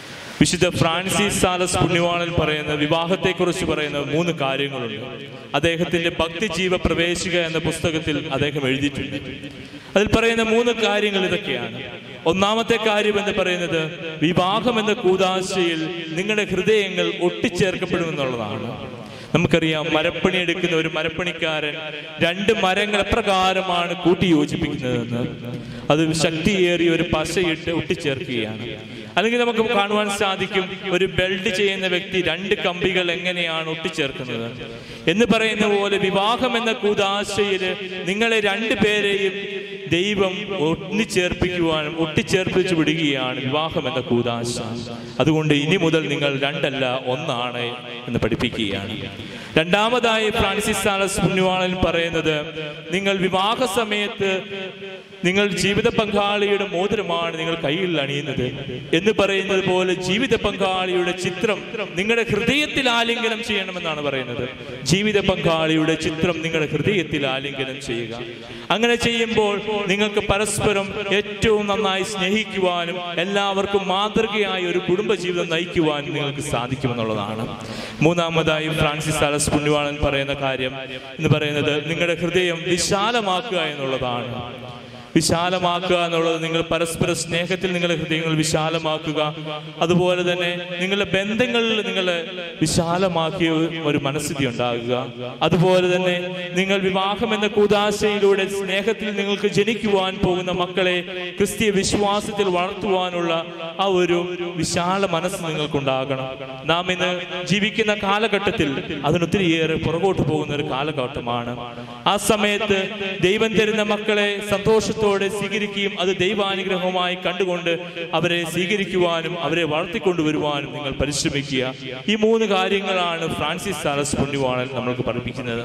വിശുദ്ധ ഫ്രാൻസിസ് സാലസ് പുണ്യവാളൻ പറയുന്ന വിവാഹത്തെക്കുറിച്ച് പറയുന്ന മൂന്ന് കാര്യങ്ങളുണ്ട് അദ്ദേഹത്തിന്റെ ഭക്തിജീവ പ്രവേശിക എന്ന പുസ്തകത്തിൽ അദ്ദേഹം എഴുതിയിട്ടുണ്ട് അതിൽ പറയുന്ന മൂന്ന് കാര്യങ്ങൾ ഇതൊക്കെയാണ് ഒന്നാമത്തെ കാര്യം എന്ന് പറയുന്നത് വിവാഹം എന്ന കൂതാശയിൽ നിങ്ങളുടെ ഹൃദയങ്ങൾ ഒട്ടിച്ചേർക്കപ്പെടുമെന്നുള്ളതാണ് നമുക്കറിയാം മരപ്പണി എടുക്കുന്ന ഒരു മരപ്പണിക്കാരൻ രണ്ട് മരങ്ങൾ എപ്രകാരമാണ് കൂട്ടി യോജിപ്പിക്കുന്നതെന്ന് അത് ശക്തിയേറിയ ഒരു പശയിട്ട് ഒട്ടിച്ചേർക്കുകയാണ് അല്ലെങ്കിൽ നമുക്ക് കാണുവാൻ സാധിക്കും ഒരു ബെൽഡ് ചെയ്യുന്ന വ്യക്തി രണ്ട് കമ്പികൾ എങ്ങനെയാണ് ഒട്ടിച്ചേർക്കുന്നത് എന്ന് പറയുന്ന പോലെ വിവാഹം എന്ന കൂതാശയിൽ നിങ്ങളെ രണ്ടു പേരെയും ദൈവം ഒന്നിച്ചേർപ്പിക്കുവാനും ഒട്ടിച്ചേർപ്പിച്ചു വിടുകയാണ് വിവാഹം എന്ന കൂതാശ അതുകൊണ്ട് ഇനി മുതൽ നിങ്ങൾ രണ്ടല്ല ഒന്നാണ് എന്ന് പഠിപ്പിക്കുകയാണ് രണ്ടാമതായി ഫ്രാൻസിസ് സാലസ് പുണ്യവാളൻ പറയുന്നത് നിങ്ങൾ വിവാഹ സമയത്ത് നിങ്ങൾ ജീവിത പങ്കാളിയുടെ മോതിരമാണ് നിങ്ങൾ കയ്യിൽ അണിയുന്നത് എന്ന് പറയുന്നത് പോലെ ജീവിത പങ്കാളിയുടെ ചിത്രം നിങ്ങളുടെ ഹൃദയത്തിൽ ആലിംഗനം ചെയ്യണമെന്നാണ് പറയുന്നത് ജീവിത പങ്കാളിയുടെ ചിത്രം നിങ്ങളുടെ ഹൃദയത്തിൽ ആലിംഗനം ചെയ്യുക അങ്ങനെ ചെയ്യുമ്പോൾ നിങ്ങൾക്ക് പരസ്പരം ഏറ്റവും നന്നായി സ്നേഹിക്കുവാനും എല്ലാവർക്കും മാതൃകയായ ഒരു കുടുംബജീവിതം നയിക്കുവാനും നിങ്ങൾക്ക് സാധിക്കുമെന്നുള്ളതാണ് മൂന്നാമതായി ഫ്രാൻസിസ് സാലസ് പുണ്യവാളൻ പറയുന്ന കാര്യം എന്ന് പറയുന്നത് നിങ്ങളുടെ ഹൃദയം വിശാലമാക്കുക എന്നുള്ളതാണ് വിശാലമാക്കുക എന്നുള്ളത് നിങ്ങൾ പരസ്പര സ്നേഹത്തിൽ നിങ്ങളുടെ ഹൃദയങ്ങൾ വിശാലമാക്കുക അതുപോലെ തന്നെ നിങ്ങളുടെ ബന്ധങ്ങളിൽ നിങ്ങൾ വിശാലമാക്കിയ ഒരു മനസ്ഥിതി ഉണ്ടാകുക അതുപോലെ തന്നെ നിങ്ങൾ വിവാഹം എന്ന കൂതാശയിലൂടെ സ്നേഹത്തിൽ നിങ്ങൾക്ക് ജനിക്കുവാൻ പോകുന്ന മക്കളെ ക്രിസ്തീയ വിശ്വാസത്തിൽ വളർത്തുവാനുള്ള ആ ഒരു വിശാല മനസ്സ് നിങ്ങൾക്കുണ്ടാകണം നാം ഇന്ന് ജീവിക്കുന്ന കാലഘട്ടത്തിൽ അതിനൊത്തിരിയേറെ പുറകോട്ട് പോകുന്ന ഒരു കാലഘട്ടമാണ് ആ സമയത്ത് ദൈവം തരുന്ന മക്കളെ സന്തോഷത്തോടെ സ്വീകരിക്കുകയും അത് ദൈവാനുഗ്രഹമായി കണ്ടുകൊണ്ട് അവരെ സ്വീകരിക്കുവാനും അവരെ വളർത്തിക്കൊണ്ടുവരുവാനും നിങ്ങൾ പരിശ്രമിക്കുക ഈ മൂന്ന് കാര്യങ്ങളാണ് ഫ്രാൻസിസ് സാലസ് പുണ്യവാണൻ നമ്മൾക്ക് പഠിപ്പിക്കുന്നത്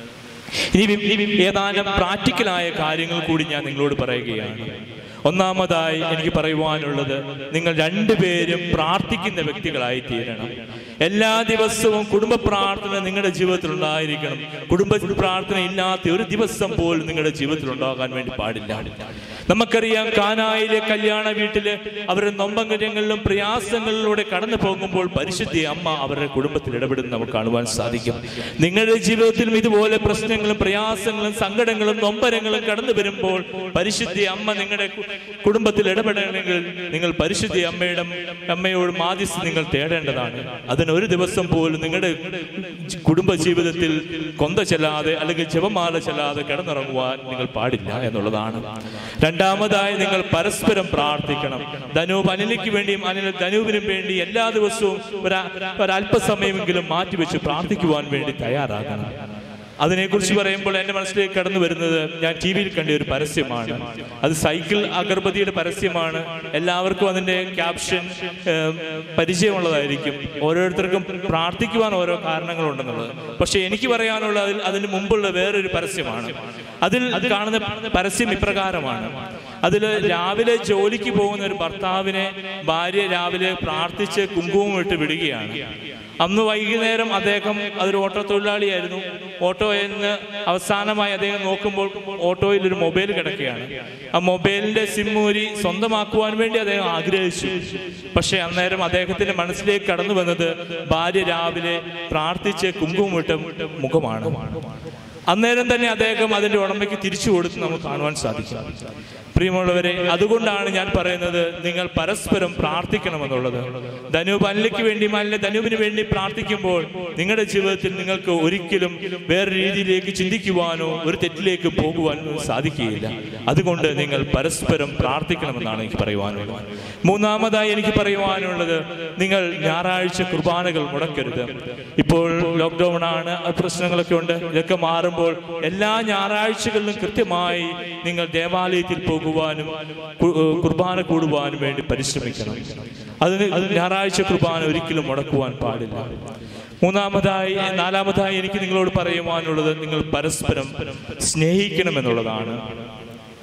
ഇനി ഇനി ഏതാനും പ്രാക്ടിക്കലായ കാര്യങ്ങൾ കൂടി ഞാൻ നിങ്ങളോട് പറയുകയാണ് ഒന്നാമതായി എനിക്ക് പറയുവാനുള്ളത് നിങ്ങൾ രണ്ടുപേരും പ്രാർത്ഥിക്കുന്ന വ്യക്തികളായി തീരണം എല്ലാ ദിവസവും കുടുംബ പ്രാർത്ഥന നിങ്ങളുടെ ജീവിതത്തിൽ ഉണ്ടായിരിക്കണം കുടുംബ പ്രാർത്ഥന ഇല്ലാത്ത ഒരു ദിവസം പോലും നിങ്ങളുടെ ജീവിതത്തിൽ ഉണ്ടാകാൻ വേണ്ടി പാടില്ല നമുക്കറിയാം കാനായിലെ കല്യാണ വീട്ടില് അവരുടെ നൊമ്പങ്കരങ്ങളിലും പ്രയാസങ്ങളിലൂടെ കടന്നു പോകുമ്പോൾ പരിശുദ്ധി അമ്മ അവരുടെ കുടുംബത്തിൽ ഇടപെടുന്ന നമുക്ക് കാണുവാൻ സാധിക്കും നിങ്ങളുടെ ജീവിതത്തിലും ഇതുപോലെ പ്രശ്നങ്ങളും പ്രയാസങ്ങളും സങ്കടങ്ങളും നൊമ്പരങ്ങളും കടന്നു വരുമ്പോൾ പരിശുദ്ധി അമ്മ നിങ്ങളുടെ കു- കുടുംബത്തിൽ ഇടപെടണമെങ്കിൽ നിങ്ങൾ പരിശുദ്ധി അമ്മയുടെ അമ്മയോട് മാധ്യസ്ഥ നിങ്ങൾ തേടേണ്ടതാണ് അതിന് ഒരു ദിവസം പോലും നിങ്ങളുടെ കുടുംബ ജീവിതത്തിൽ കൊന്ത ചെല്ലാതെ അല്ലെങ്കിൽ ജപമാല ചെല്ലാതെ കിടന്നുറങ്ങുവാൻ നിങ്ങൾ പാടില്ല എന്നുള്ളതാണ് രണ്ടാമതായി നിങ്ങൾ പരസ്പരം പ്രാർത്ഥിക്കണം ധനൂപ് അനിലിക്ക് വേണ്ടിയും അനിൽ ധനൂപിനും വേണ്ടി എല്ലാ ദിവസവും ഒരാ- ഒരല്പസമയമെങ്കിലും മാറ്റിവെച്ച് പ്രാർത്ഥിക്കുവാൻ വേണ്ടി തയ്യാറാകണം അതിനെക്കുറിച്ച് പറയുമ്പോൾ എൻ്റെ മനസ്സിലേക്ക് കടന്നു വരുന്നത് ഞാൻ ടി വിയിൽ കണ്ട ഒരു പരസ്യമാണ് അത് സൈക്കിൾ അഗർബതിയുടെ പരസ്യമാണ് എല്ലാവർക്കും അതിൻ്റെ ക്യാപ്ഷൻ ഏം, പരിചയമുള്ളതായിരിക്കും ഓരോരുത്തർക്കും പ്രാർത്ഥിക്കുവാൻ ഓരോ കാരണങ്ങളുണ്ടെന്നുള്ളത് പക്ഷെ എനിക്ക് പറയാനുള്ള അതിൽ അതിന് മുമ്പുള്ള വേറൊരു പരസ്യമാണ് അതിൽ കാണുന്ന പരസ്യം ഇപ്രകാരമാണ് അതിൽ രാവിലെ ജോലിക്ക് പോകുന്ന ഒരു ഭർത്താവിനെ ഭാര്യ രാവിലെ പ്രാർത്ഥിച്ച് കുങ്കുമം ഇട്ട് വിടുകയാണ് അന്ന് വൈകുന്നേരം അദ്ദേഹം അതൊരു ഓട്ടോ തൊഴിലാളിയായിരുന്നു ഓട്ടോ എന്ന് അവസാനമായി അദ്ദേഹം നോക്കുമ്പോൾ ഓട്ടോയിൽ ഒരു മൊബൈൽ കിടക്കുകയാണ് ആ മൊബൈലിന്റെ സിമ്മൂരി സ്വന്തമാക്കുവാൻ വേണ്ടി അദ്ദേഹം ആഗ്രഹിച്ചു പക്ഷെ അന്നേരം അദ്ദേഹത്തിന്റെ മനസ്സിലേക്ക് കടന്നു വന്നത് ഭാര്യ രാവിലെ പ്രാർത്ഥിച്ച് കുങ്കുമിട്ട മുഖമാണ് അന്നേരം തന്നെ അദ്ദേഹം അതിന്റെ ഉടമയ്ക്ക് തിരിച്ചു കൊടുത്ത് നമുക്ക് കാണുവാൻ സാധിക്കും പ്രിയമുള്ളവരെ അതുകൊണ്ടാണ് ഞാൻ പറയുന്നത് നിങ്ങൾ പരസ്പരം പ്രാർത്ഥിക്കണമെന്നുള്ളത് ധനൂപ് അനിലയ്ക്ക് വേണ്ടി അല്ലെ ധനൂപിന് വേണ്ടി പ്രാർത്ഥിക്കുമ്പോൾ നിങ്ങളുടെ ജീവിതത്തിൽ നിങ്ങൾക്ക് ഒരിക്കലും വേറെ രീതിയിലേക്ക് ചിന്തിക്കുവാനോ ഒരു തെറ്റിലേക്ക് പോകുവാനോ സാധിക്കുകയില്ല അതുകൊണ്ട് നിങ്ങൾ പരസ്പരം പ്രാർത്ഥിക്കണമെന്നാണ് എനിക്ക് പറയുവാനുള്ളത് മൂന്നാമതായി എനിക്ക് പറയുവാനുള്ളത് നിങ്ങൾ ഞായറാഴ്ച കുർബാനകൾ മുടക്കരുത് ഇപ്പോൾ ലോക്ക്ഡൗൺ ആണ് ആ പ്രശ്നങ്ങളൊക്കെ ഉണ്ട് ഇതൊക്കെ മാറുമ്പോൾ എല്ലാ ഞായറാഴ്ചകളിലും കൃത്യമായി നിങ്ങൾ ദേവാലയത്തിൽ പോകുവാനും കു- ഏഹ് കുർബാന കൂടുവാനും വേണ്ടി പരിശ്രമിക്കണം അതിന് അത് ഞായറാഴ്ച കുർബാന ഒരിക്കലും മുടക്കുവാൻ പാടില്ല മൂന്നാമതായി നാലാമതായി എനിക്ക് നിങ്ങളോട് പറയുവാനുള്ളത് നിങ്ങൾ പരസ്പരം സ്നേഹിക്കണമെന്നുള്ളതാണ്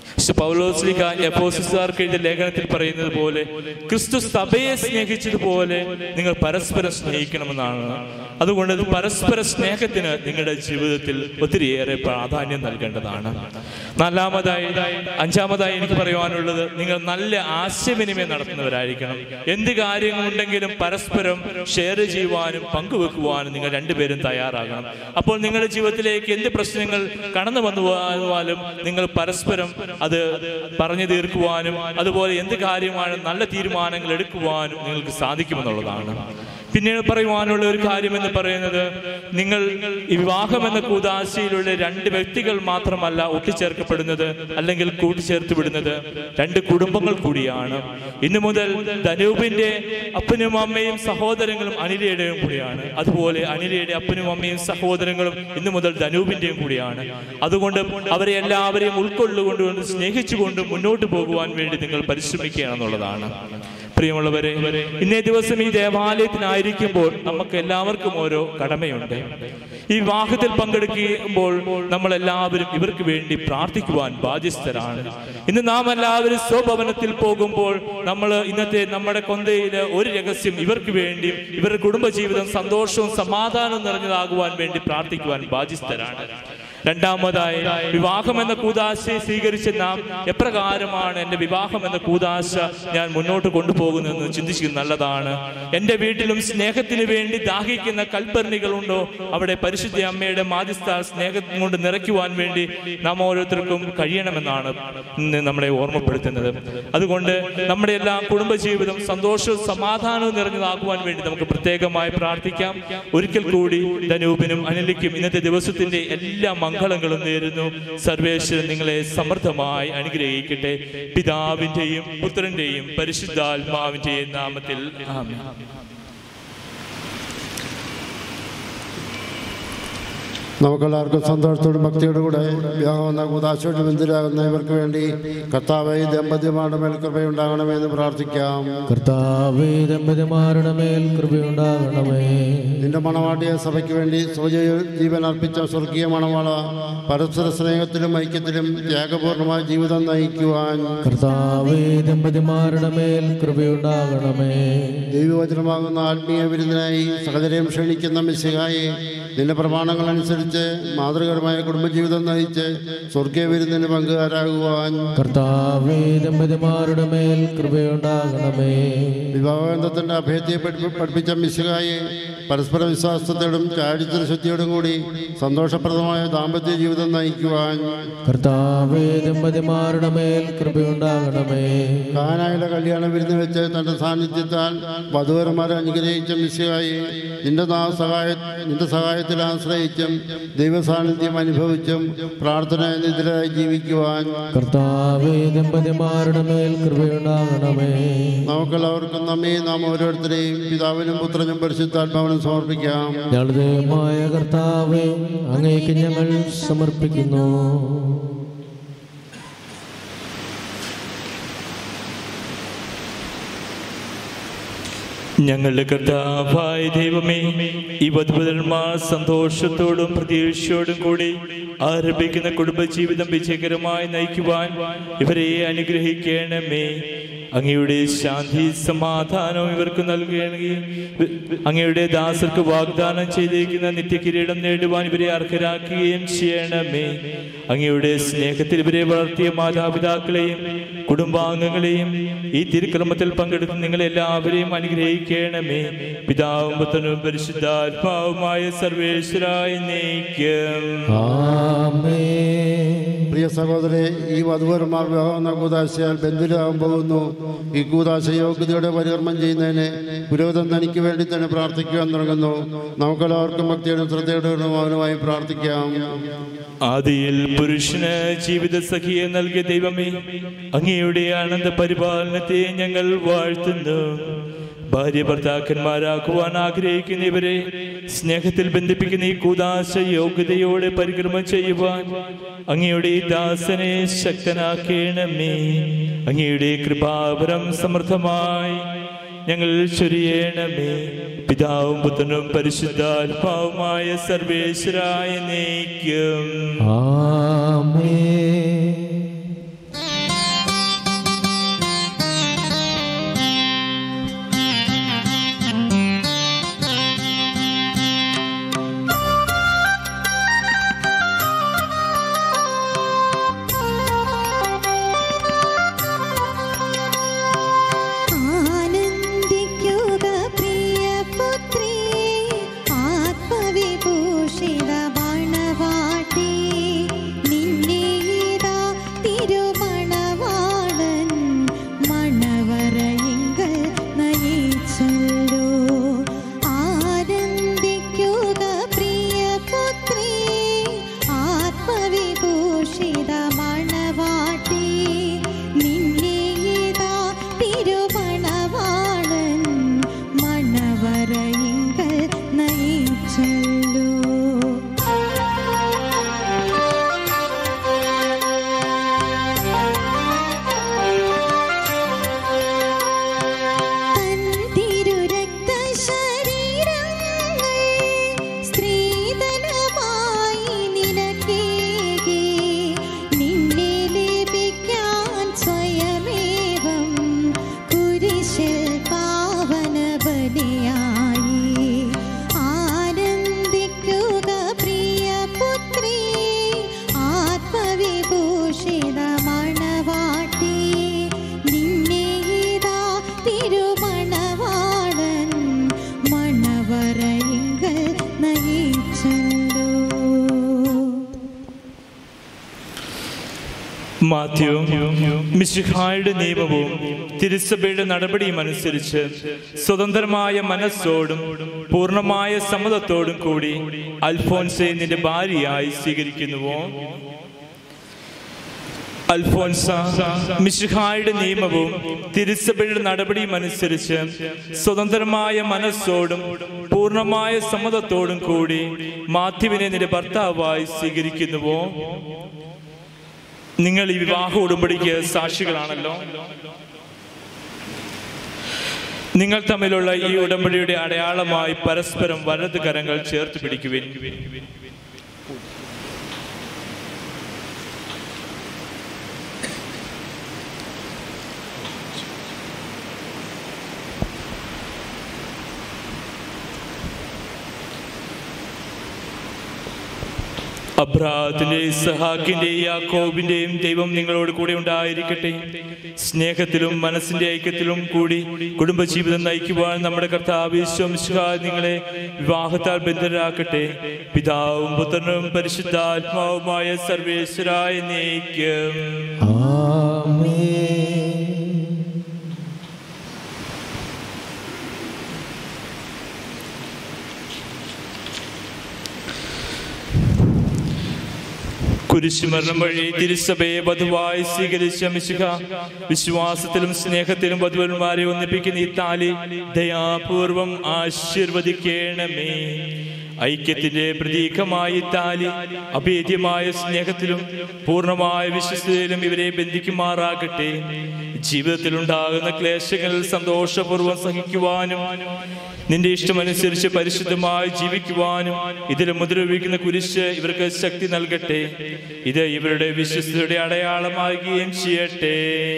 വിശുദ്ധ പൗലോസ്ലിക എപ്പോസിസുകാർക്ക് എഴുതിയ ലേഖനത്തിൽ പറയുന്നത് പോലെ ക്രിസ്തു സഭയെ സ്നേഹിച്ചതുപോലെ നിങ്ങൾ പരസ്പരം സ്നേഹിക്കണമെന്നാണ് അതുകൊണ്ട് ഇത് പരസ്പര സ്നേഹത്തിന് നിങ്ങളുടെ ജീവിതത്തിൽ ഒത്തിരിയേറെ പ്രാധാന്യം നൽകേണ്ടതാണ് നാലാമതായി അഞ്ചാമതായി എനിക്ക് പറയുവാനുള്ളത് നിങ്ങൾ നല്ല ആശയവിനിമയം നടത്തുന്നവരായിരിക്കണം എന്ത് കാര്യങ്ങളുണ്ടെങ്കിലും പരസ്പരം ഷെയർ ചെയ്യുവാനും പങ്കുവെക്കുവാനും നിങ്ങൾ രണ്ടുപേരും തയ്യാറാകണം അപ്പോൾ നിങ്ങളുടെ ജീവിതത്തിലേക്ക് എന്ത് പ്രശ്നങ്ങൾ കടന്നു വന്നുവാലും നിങ്ങൾ പരസ്പരം അത് പറഞ്ഞു തീർക്കുവാനും അതുപോലെ എന്ത് കാര്യമാണ് നല്ല തീരുമാനങ്ങൾ എടുക്കുവാനും നിങ്ങൾക്ക് സാധിക്കുമെന്നുള്ളതാണ് പിന്നീട് പറയുവാനുള്ള ഒരു കാര്യം എന്ന് പറയുന്നത് നിങ്ങൾ ഈ വിവാഹം എന്ന കൂതാശയിലുള്ള രണ്ട് വ്യക്തികൾ മാത്രമല്ല ഒട്ടിച്ചേർക്കപ്പെടുന്നത് അല്ലെങ്കിൽ കൂട്ടിച്ചേർത്ത് വിടുന്നത് രണ്ട് കുടുംബങ്ങൾ കൂടിയാണ് ഇന്നു മുതൽ ധനൂപിന്റെ അപ്പനും അമ്മയും സഹോദരങ്ങളും അനിലയുടെയും കൂടിയാണ് അതുപോലെ അനിലയുടെ അപ്പനും അമ്മയും സഹോദരങ്ങളും ഇന്നു മുതൽ ധനൂപിന്റെയും കൂടിയാണ് അതുകൊണ്ട് അവരെ എല്ലാവരെയും ഉൾക്കൊള്ളുകൊണ്ട് സ്നേഹിച്ചുകൊണ്ട് മുന്നോട്ട് പോകുവാൻ വേണ്ടി നിങ്ങൾ പരിശ്രമിക്കുകയാണെന്നുള്ളതാണ് പ്രിയമുള്ളവരെ ഇന്നേ ദിവസം ഈ ദേവാലയത്തിനായിരിക്കുമ്പോൾ നമുക്ക് എല്ലാവർക്കും ഓരോ കടമയുണ്ട് ഈ വിവാഹത്തിൽ പങ്കെടുക്കുമ്പോൾ നമ്മൾ എല്ലാവരും ഇവർക്ക് വേണ്ടി പ്രാർത്ഥിക്കുവാൻ ബാധ്യസ്ഥരാണ് ഇന്ന് നാം എല്ലാവരും സ്വഭവനത്തിൽ പോകുമ്പോൾ നമ്മൾ ഇന്നത്തെ നമ്മുടെ കൊന്തയില് ഒരു രഹസ്യം ഇവർക്ക് വേണ്ടിയും ഇവരുടെ കുടുംബജീവിതം സന്തോഷവും സമാധാനവും നിറഞ്ഞതാകുവാൻ വേണ്ടി പ്രാർത്ഥിക്കുവാൻ ബാധ്യസ്ഥരാണ് രണ്ടാമതായി വിവാഹം എന്ന കൂതാശയെ സ്വീകരിച്ച നാം എപ്രകാരമാണ് എൻ്റെ വിവാഹം എന്ന കൂതാശ ഞാൻ മുന്നോട്ട് കൊണ്ടുപോകുന്നതെന്ന് ചിന്തിക്കുന്നത് നല്ലതാണ് എൻ്റെ വീട്ടിലും സ്നേഹത്തിന് വേണ്ടി ദാഹിക്കുന്ന കൽപ്പരണികളുണ്ടോ അവിടെ പരിശുദ്ധ അമ്മയുടെ മാധ്യസ്ഥ സ്നേഹം കൊണ്ട് നിറയ്ക്കുവാൻ വേണ്ടി നാം ഓരോരുത്തർക്കും കഴിയണമെന്നാണ് ഇന്ന് നമ്മളെ ഓർമ്മപ്പെടുത്തുന്നത് അതുകൊണ്ട് നമ്മുടെ എല്ലാ കുടുംബജീവിതം സന്തോഷവും സമാധാനവും നിറഞ്ഞതാക്കുവാൻ വേണ്ടി നമുക്ക് പ്രത്യേകമായി പ്രാർത്ഥിക്കാം ഒരിക്കൽ കൂടി ധനൂപിനും അനിലിക്കും ഇന്നത്തെ ദിവസത്തിന്റെ എല്ലാ മംഗളങ്ങളും നേരുന്നു സർവേശ്വരൻ നിങ്ങളെ സമൃദ്ധമായി അനുഗ്രഹിക്കട്ടെ പിതാവിന്റെയും പുത്രന്റെയും പരിശുദ്ധാത്മാവിന്റെയും നാമത്തിൽ ആമേൻ നമുക്കെല്ലാവർക്കും സന്തോഷത്തോടും ഭക്തിയോടും കൂടെ വിവാഹമെന്ന കൂതാശയോട് ബന്ധിരാകുന്ന ഇവർക്ക് വേണ്ടി കർത്താവെ ഈ ദമ്പതിമാരുടെ മേൽ കൃപയുണ്ടാകണമെന്ന് പ്രാർത്ഥിക്കാം കർത്താവേ ദമ്പതിമാരുടെ മേൽ കൃപയുണ്ടാകണമേ നിന്റെ മണവാട്ടിയ സഭയ്ക്ക് വേണ്ടി സ്വജ ജീവൻ അർപ്പിച്ച സ്വർഗീയ മണവാള പരസ്പര സ്നേഹത്തിലും ഐക്യത്തിലും ത്യാഗപൂർണമായ ജീവിതം നയിക്കുവാൻ കർത്താവേ ദമ്പതിമാരുടെ മേൽ കൃപയുണ്ടാകണമേ ദൈവവചനമാകുന്ന ആത്മീയ വിരുദ്ധനായി സഹചര്യം ക്ഷണിക്കുന്ന മിശിഹായി നിന്റെ പ്രമാണങ്ങൾ അനുസരിച്ച് മാതൃകരമായ കുടുംബജീവിതം നയിച്ച് സ്വർഗീയ വിരുന്നിന് പങ്കുകാരാകുവാൻ കർത്താവേ ദമ്പതിമാരുടെ മേൽ കൃപയുണ്ടാകണമേ വിവാഹബന്ധത്തിന്റെ അഭേദ്യത്തെ പഠിപ്പി- പഠിപ്പിച്ച മിശിഹായി പരസ്പര വിശ്വാസത്തോടും ചാരിത്ര ശുദ്ധിയോടും കൂടി സന്തോഷപ്രദമായ ദാമ്പത്യ ജീവിതം നയിക്കുവാൻ കർത്താവേ ദമ്പതിമാരുടെ മേൽ കൃപയുണ്ടാകണമേ കാനായുടെ കല്യാണ വിരുന്ന് വെച്ച് തന്റെ സാന്നിധ്യത്താൽ വധുവരന്മാരെ അനുഗ്രഹിച്ച മിശിഹായി നിന്റെ നാ സഹായ നിന്റെ സഹായത്തിൽ ആശ്രയിച്ചും ദൈവസാന്നിധ്യം അനുഭവിച്ചും പ്രാർത്ഥന എതിരായി ജീവിക്കുവാൻ കർത്താവേ ദമ്പതിമാരുടെ മേൽ കൃപയുണ്ടാകണമേ നമുക്കെല്ലാവർക്കും നമ്മെ നാം ഓരോരുത്തരെയും പിതാവിനും പുത്രനും പരിശുദ്ധാത്മാവിനും സമർപ്പിക്കാം ഞങ്ങളുടെ ദൈവമായ കർത്താവേ അങ്ങേക്ക് ഞങ്ങൾ സമർപ്പിക്കുന്നു ഞങ്ങളുടെ കർത്താവായ ദൈവമേ ഈ വധുവരന്മാർ സന്തോഷത്തോടും പ്രതീക്ഷയോടും കൂടി ആരംഭിക്കുന്ന കുടുംബജീവിതം വിജയകരമായി നയിക്കുവാൻ ഇവരെ അനുഗ്രഹിക്കണമേ അങ്ങയുടെ ശാന്തി സമാധാനവും ഇവർക്ക് നൽകുകയും അങ്ങയുടെ ദാസർക്ക് വാഗ്ദാനം ചെയ്തിരിക്കുന്ന നിത്യകിരീടം നേടുവാൻ ഇവരെ അർഹരാക്കുകയും ചെയ്യണമേ അങ്ങയുടെ സ്നേഹത്തിൽ ഇവരെ വളർത്തിയ മാതാപിതാക്കളെയും കുടുംബാംഗങ്ങളെയും ഈ തിരുക്രമത്തിൽ പങ്കെടുത്ത് നിങ്ങളെല്ലാവരെയും അനുഗ്രഹിക്കണമേ പിതാവും പുത്രനും പരിശുദ്ധാത്മാവുമായ സർവേശ്വരായ നീക്കം ആമേൻ പ്രിയ സഹോദരെ ഈ വധുവരന്മാർ വിവാഹം കൂതാശയാൽ ബന്ധുരാകാൻ പോകുന്നു ഈ കൂതാശ യോഗ്യതയോടെ പരികർമ്മം ചെയ്യുന്നതിന് പുരോഹിതൻ തനിക്ക് വേണ്ടി തന്നെ പ്രാർത്ഥിക്കുവാൻ തുടങ്ങുന്നു നമുക്കെല്ലാവർക്കും ഭക്തിയുടെ ശ്രദ്ധയുടെ മൗനമായി പ്രാർത്ഥിക്കാം ആദിയിൽ പുരുഷന് ജീവിത സഖിയെ നൽകിയ ദൈവമേ അങ്ങയുടെ ആനന്ദ പരിപാലനത്തെ ഞങ്ങൾ വാഴ്ത്തുന്നു ഭാര്യ ഭർത്താക്കന്മാരാക്കുവാൻ ആഗ്രഹിക്കുന്ന ഇവരെ സ്നേഹത്തിൽ ബന്ധിപ്പിക്കുന്ന ഈ കൂതാശ യോഗ്യതയോടെ പരിക്രമം ചെയ്യുവാൻ അങ്ങയുടെ ഈ ദാസനെ ശക്തനാക്കേണമേ അങ്ങയുടെ കൃപാപരം സമൃദ്ധമായി ഞങ്ങൾ ചൊരിയണമേ പിതാവും പുത്രനും പരിശുദ്ധാത്മാവുമായ സർവേശ്വരായ നയിക്കും ആമേൻ മാത്യു മിശിഹായുടെ നിയമവും തിരുസഭയുടെ നടപടിയും അനുസരിച്ച് സ്വതന്ത്രമായ മനസ്സോടും പൂർണ്ണമായ സമ്മതത്തോടും കൂടി അൽഫോൻസെ നിന്റെ ഭാര്യയായി സ്വീകരിക്കുന്നുവോ അൽഫോൻസ മിശിഹായുടെ നിയമവും തിരുസഭയുടെ നടപടിയും അനുസരിച്ച് സ്വതന്ത്രമായ മനസ്സോടും പൂർണ്ണമായ സമ്മതത്തോടും കൂടി മാത്യുവിനെ നിന്റെ ഭർത്താവായി സ്വീകരിക്കുന്നുവോ നിങ്ങൾ ഈ വിവാഹ ഉടമ്പടിക്ക് സാക്ഷികളാണല്ലോ നിങ്ങൾ തമ്മിലുള്ള ഈ ഉടമ്പടിയുടെ അടയാളമായി പരസ്പരം വലത് കരങ്ങൾ ചേർത്ത് പിടിക്കുവിൻ അബ്രാഹത്തിന്റെയും സഹാക്കിന്റെയും യാക്കോബിന്റെയും ദൈവം നിങ്ങളോട് കൂടെ ഉണ്ടായിരിക്കട്ടെ സ്നേഹത്തിലും മനസ്സിന്റെ ഐക്യത്തിലും കൂടി കുടുംബജീവിതം നയിക്കുവാൻ നമ്മുടെ കർത്താവ് ഈശോമിശിഹ നിങ്ങളെ വിവാഹത്താൽ ബന്ധരാക്കട്ടെ പിതാവും പുത്രനും പരിശുദ്ധാത്മാവുമായ സർവേശ്വരായ നീക്കം ആമേൻ കുരിശുമരണം വഴി തിരുസഭയെ വധുവായി സ്വീകരിച്ച മിശിഹ വിശ്വാസത്തിലും സ്നേഹത്തിലും വധുവന്മാരെ ഒന്നിപ്പിക്കുന്ന ഈ താലി ദയാപൂർവം ആശീർവദിക്കണമേ ഐക്യത്തിന്റെ പ്രതീകമായി താലി അഭേദ്യമായ സ്നേഹത്തിലും പൂർണ്ണമായ വിശ്വസതയിലും ഇവരെ ബന്ധിക്കുമാറാകട്ടെ ജീവിതത്തിൽ ഉണ്ടാകുന്ന ക്ലേശങ്ങൾ സന്തോഷപൂർവ്വം സഹിക്കുവാനും നിന്റെ ഇഷ്ടമനുസരിച്ച് പരിശുദ്ധമായി ജീവിക്കുവാനും ഇതിൽ മുദ്രവയ്ക്കുന്ന കുരിശ് ഇവർക്ക് ശക്തി നൽകട്ടെ ഇത് ഇവരുടെ വിശ്വസ്തയുടെ അടയാളമാകുകയും ചെയ്യട്ടെ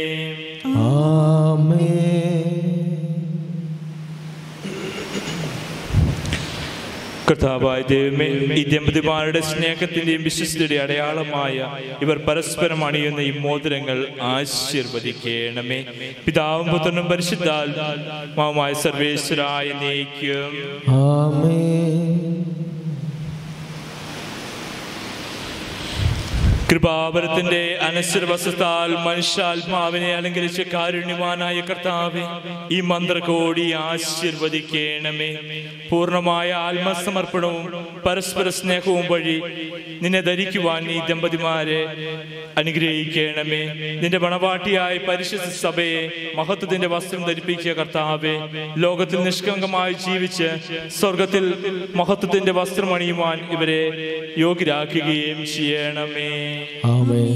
ആമേൻ കർത്താവായ ദൈവമേ ഈ ദമ്പതിമാരുടെ സ്നേഹത്തിന്റെയും വിശ്വസ്തയുടെ അടയാളമായ ഇവർ പരസ്പരം അണിയുന്ന ഈ മോതിരങ്ങൾ ആശീർവദിക്കണമേ പിതാവും പുത്രനും പരിശുദ്ധാത്മാവുമായ സർവേശ്വരായ നീക്കും ആമേൻ കൃപാവരത്തിന്റെ അനശ്വരവസത്താൽ മനുഷ്യാത്മാവിനെ അലങ്കരിച്ച കാരുണ്യവാനായ കർത്താവെ ഈ മന്ത്രകോടി ആശീർവദിക്കണമേ പൂർണ്ണമായ ആത്മസമർപ്പണവും പരസ്പര സ്നേഹവും വഴി നിന്നെ ധരിക്കുവാൻ ഈ ദമ്പതിമാരെ അനുഗ്രഹിക്കണമേ നിന്റെ മണവാട്ടിയായ പരിശുദ്ധ സഭയെ മഹത്വത്തിന്റെ വസ്ത്രം ധരിപ്പിക്കുക കർത്താവെ ലോകത്തിൽ നിഷ്കളങ്കമായി ജീവിച്ച് സ്വർഗത്തിൽ മഹത്വത്തിന്റെ വസ്ത്രം അണിയുവാൻ ഇവരെ യോഗ്യരാക്കുകയും ചെയ്യണമേ ആമേൻ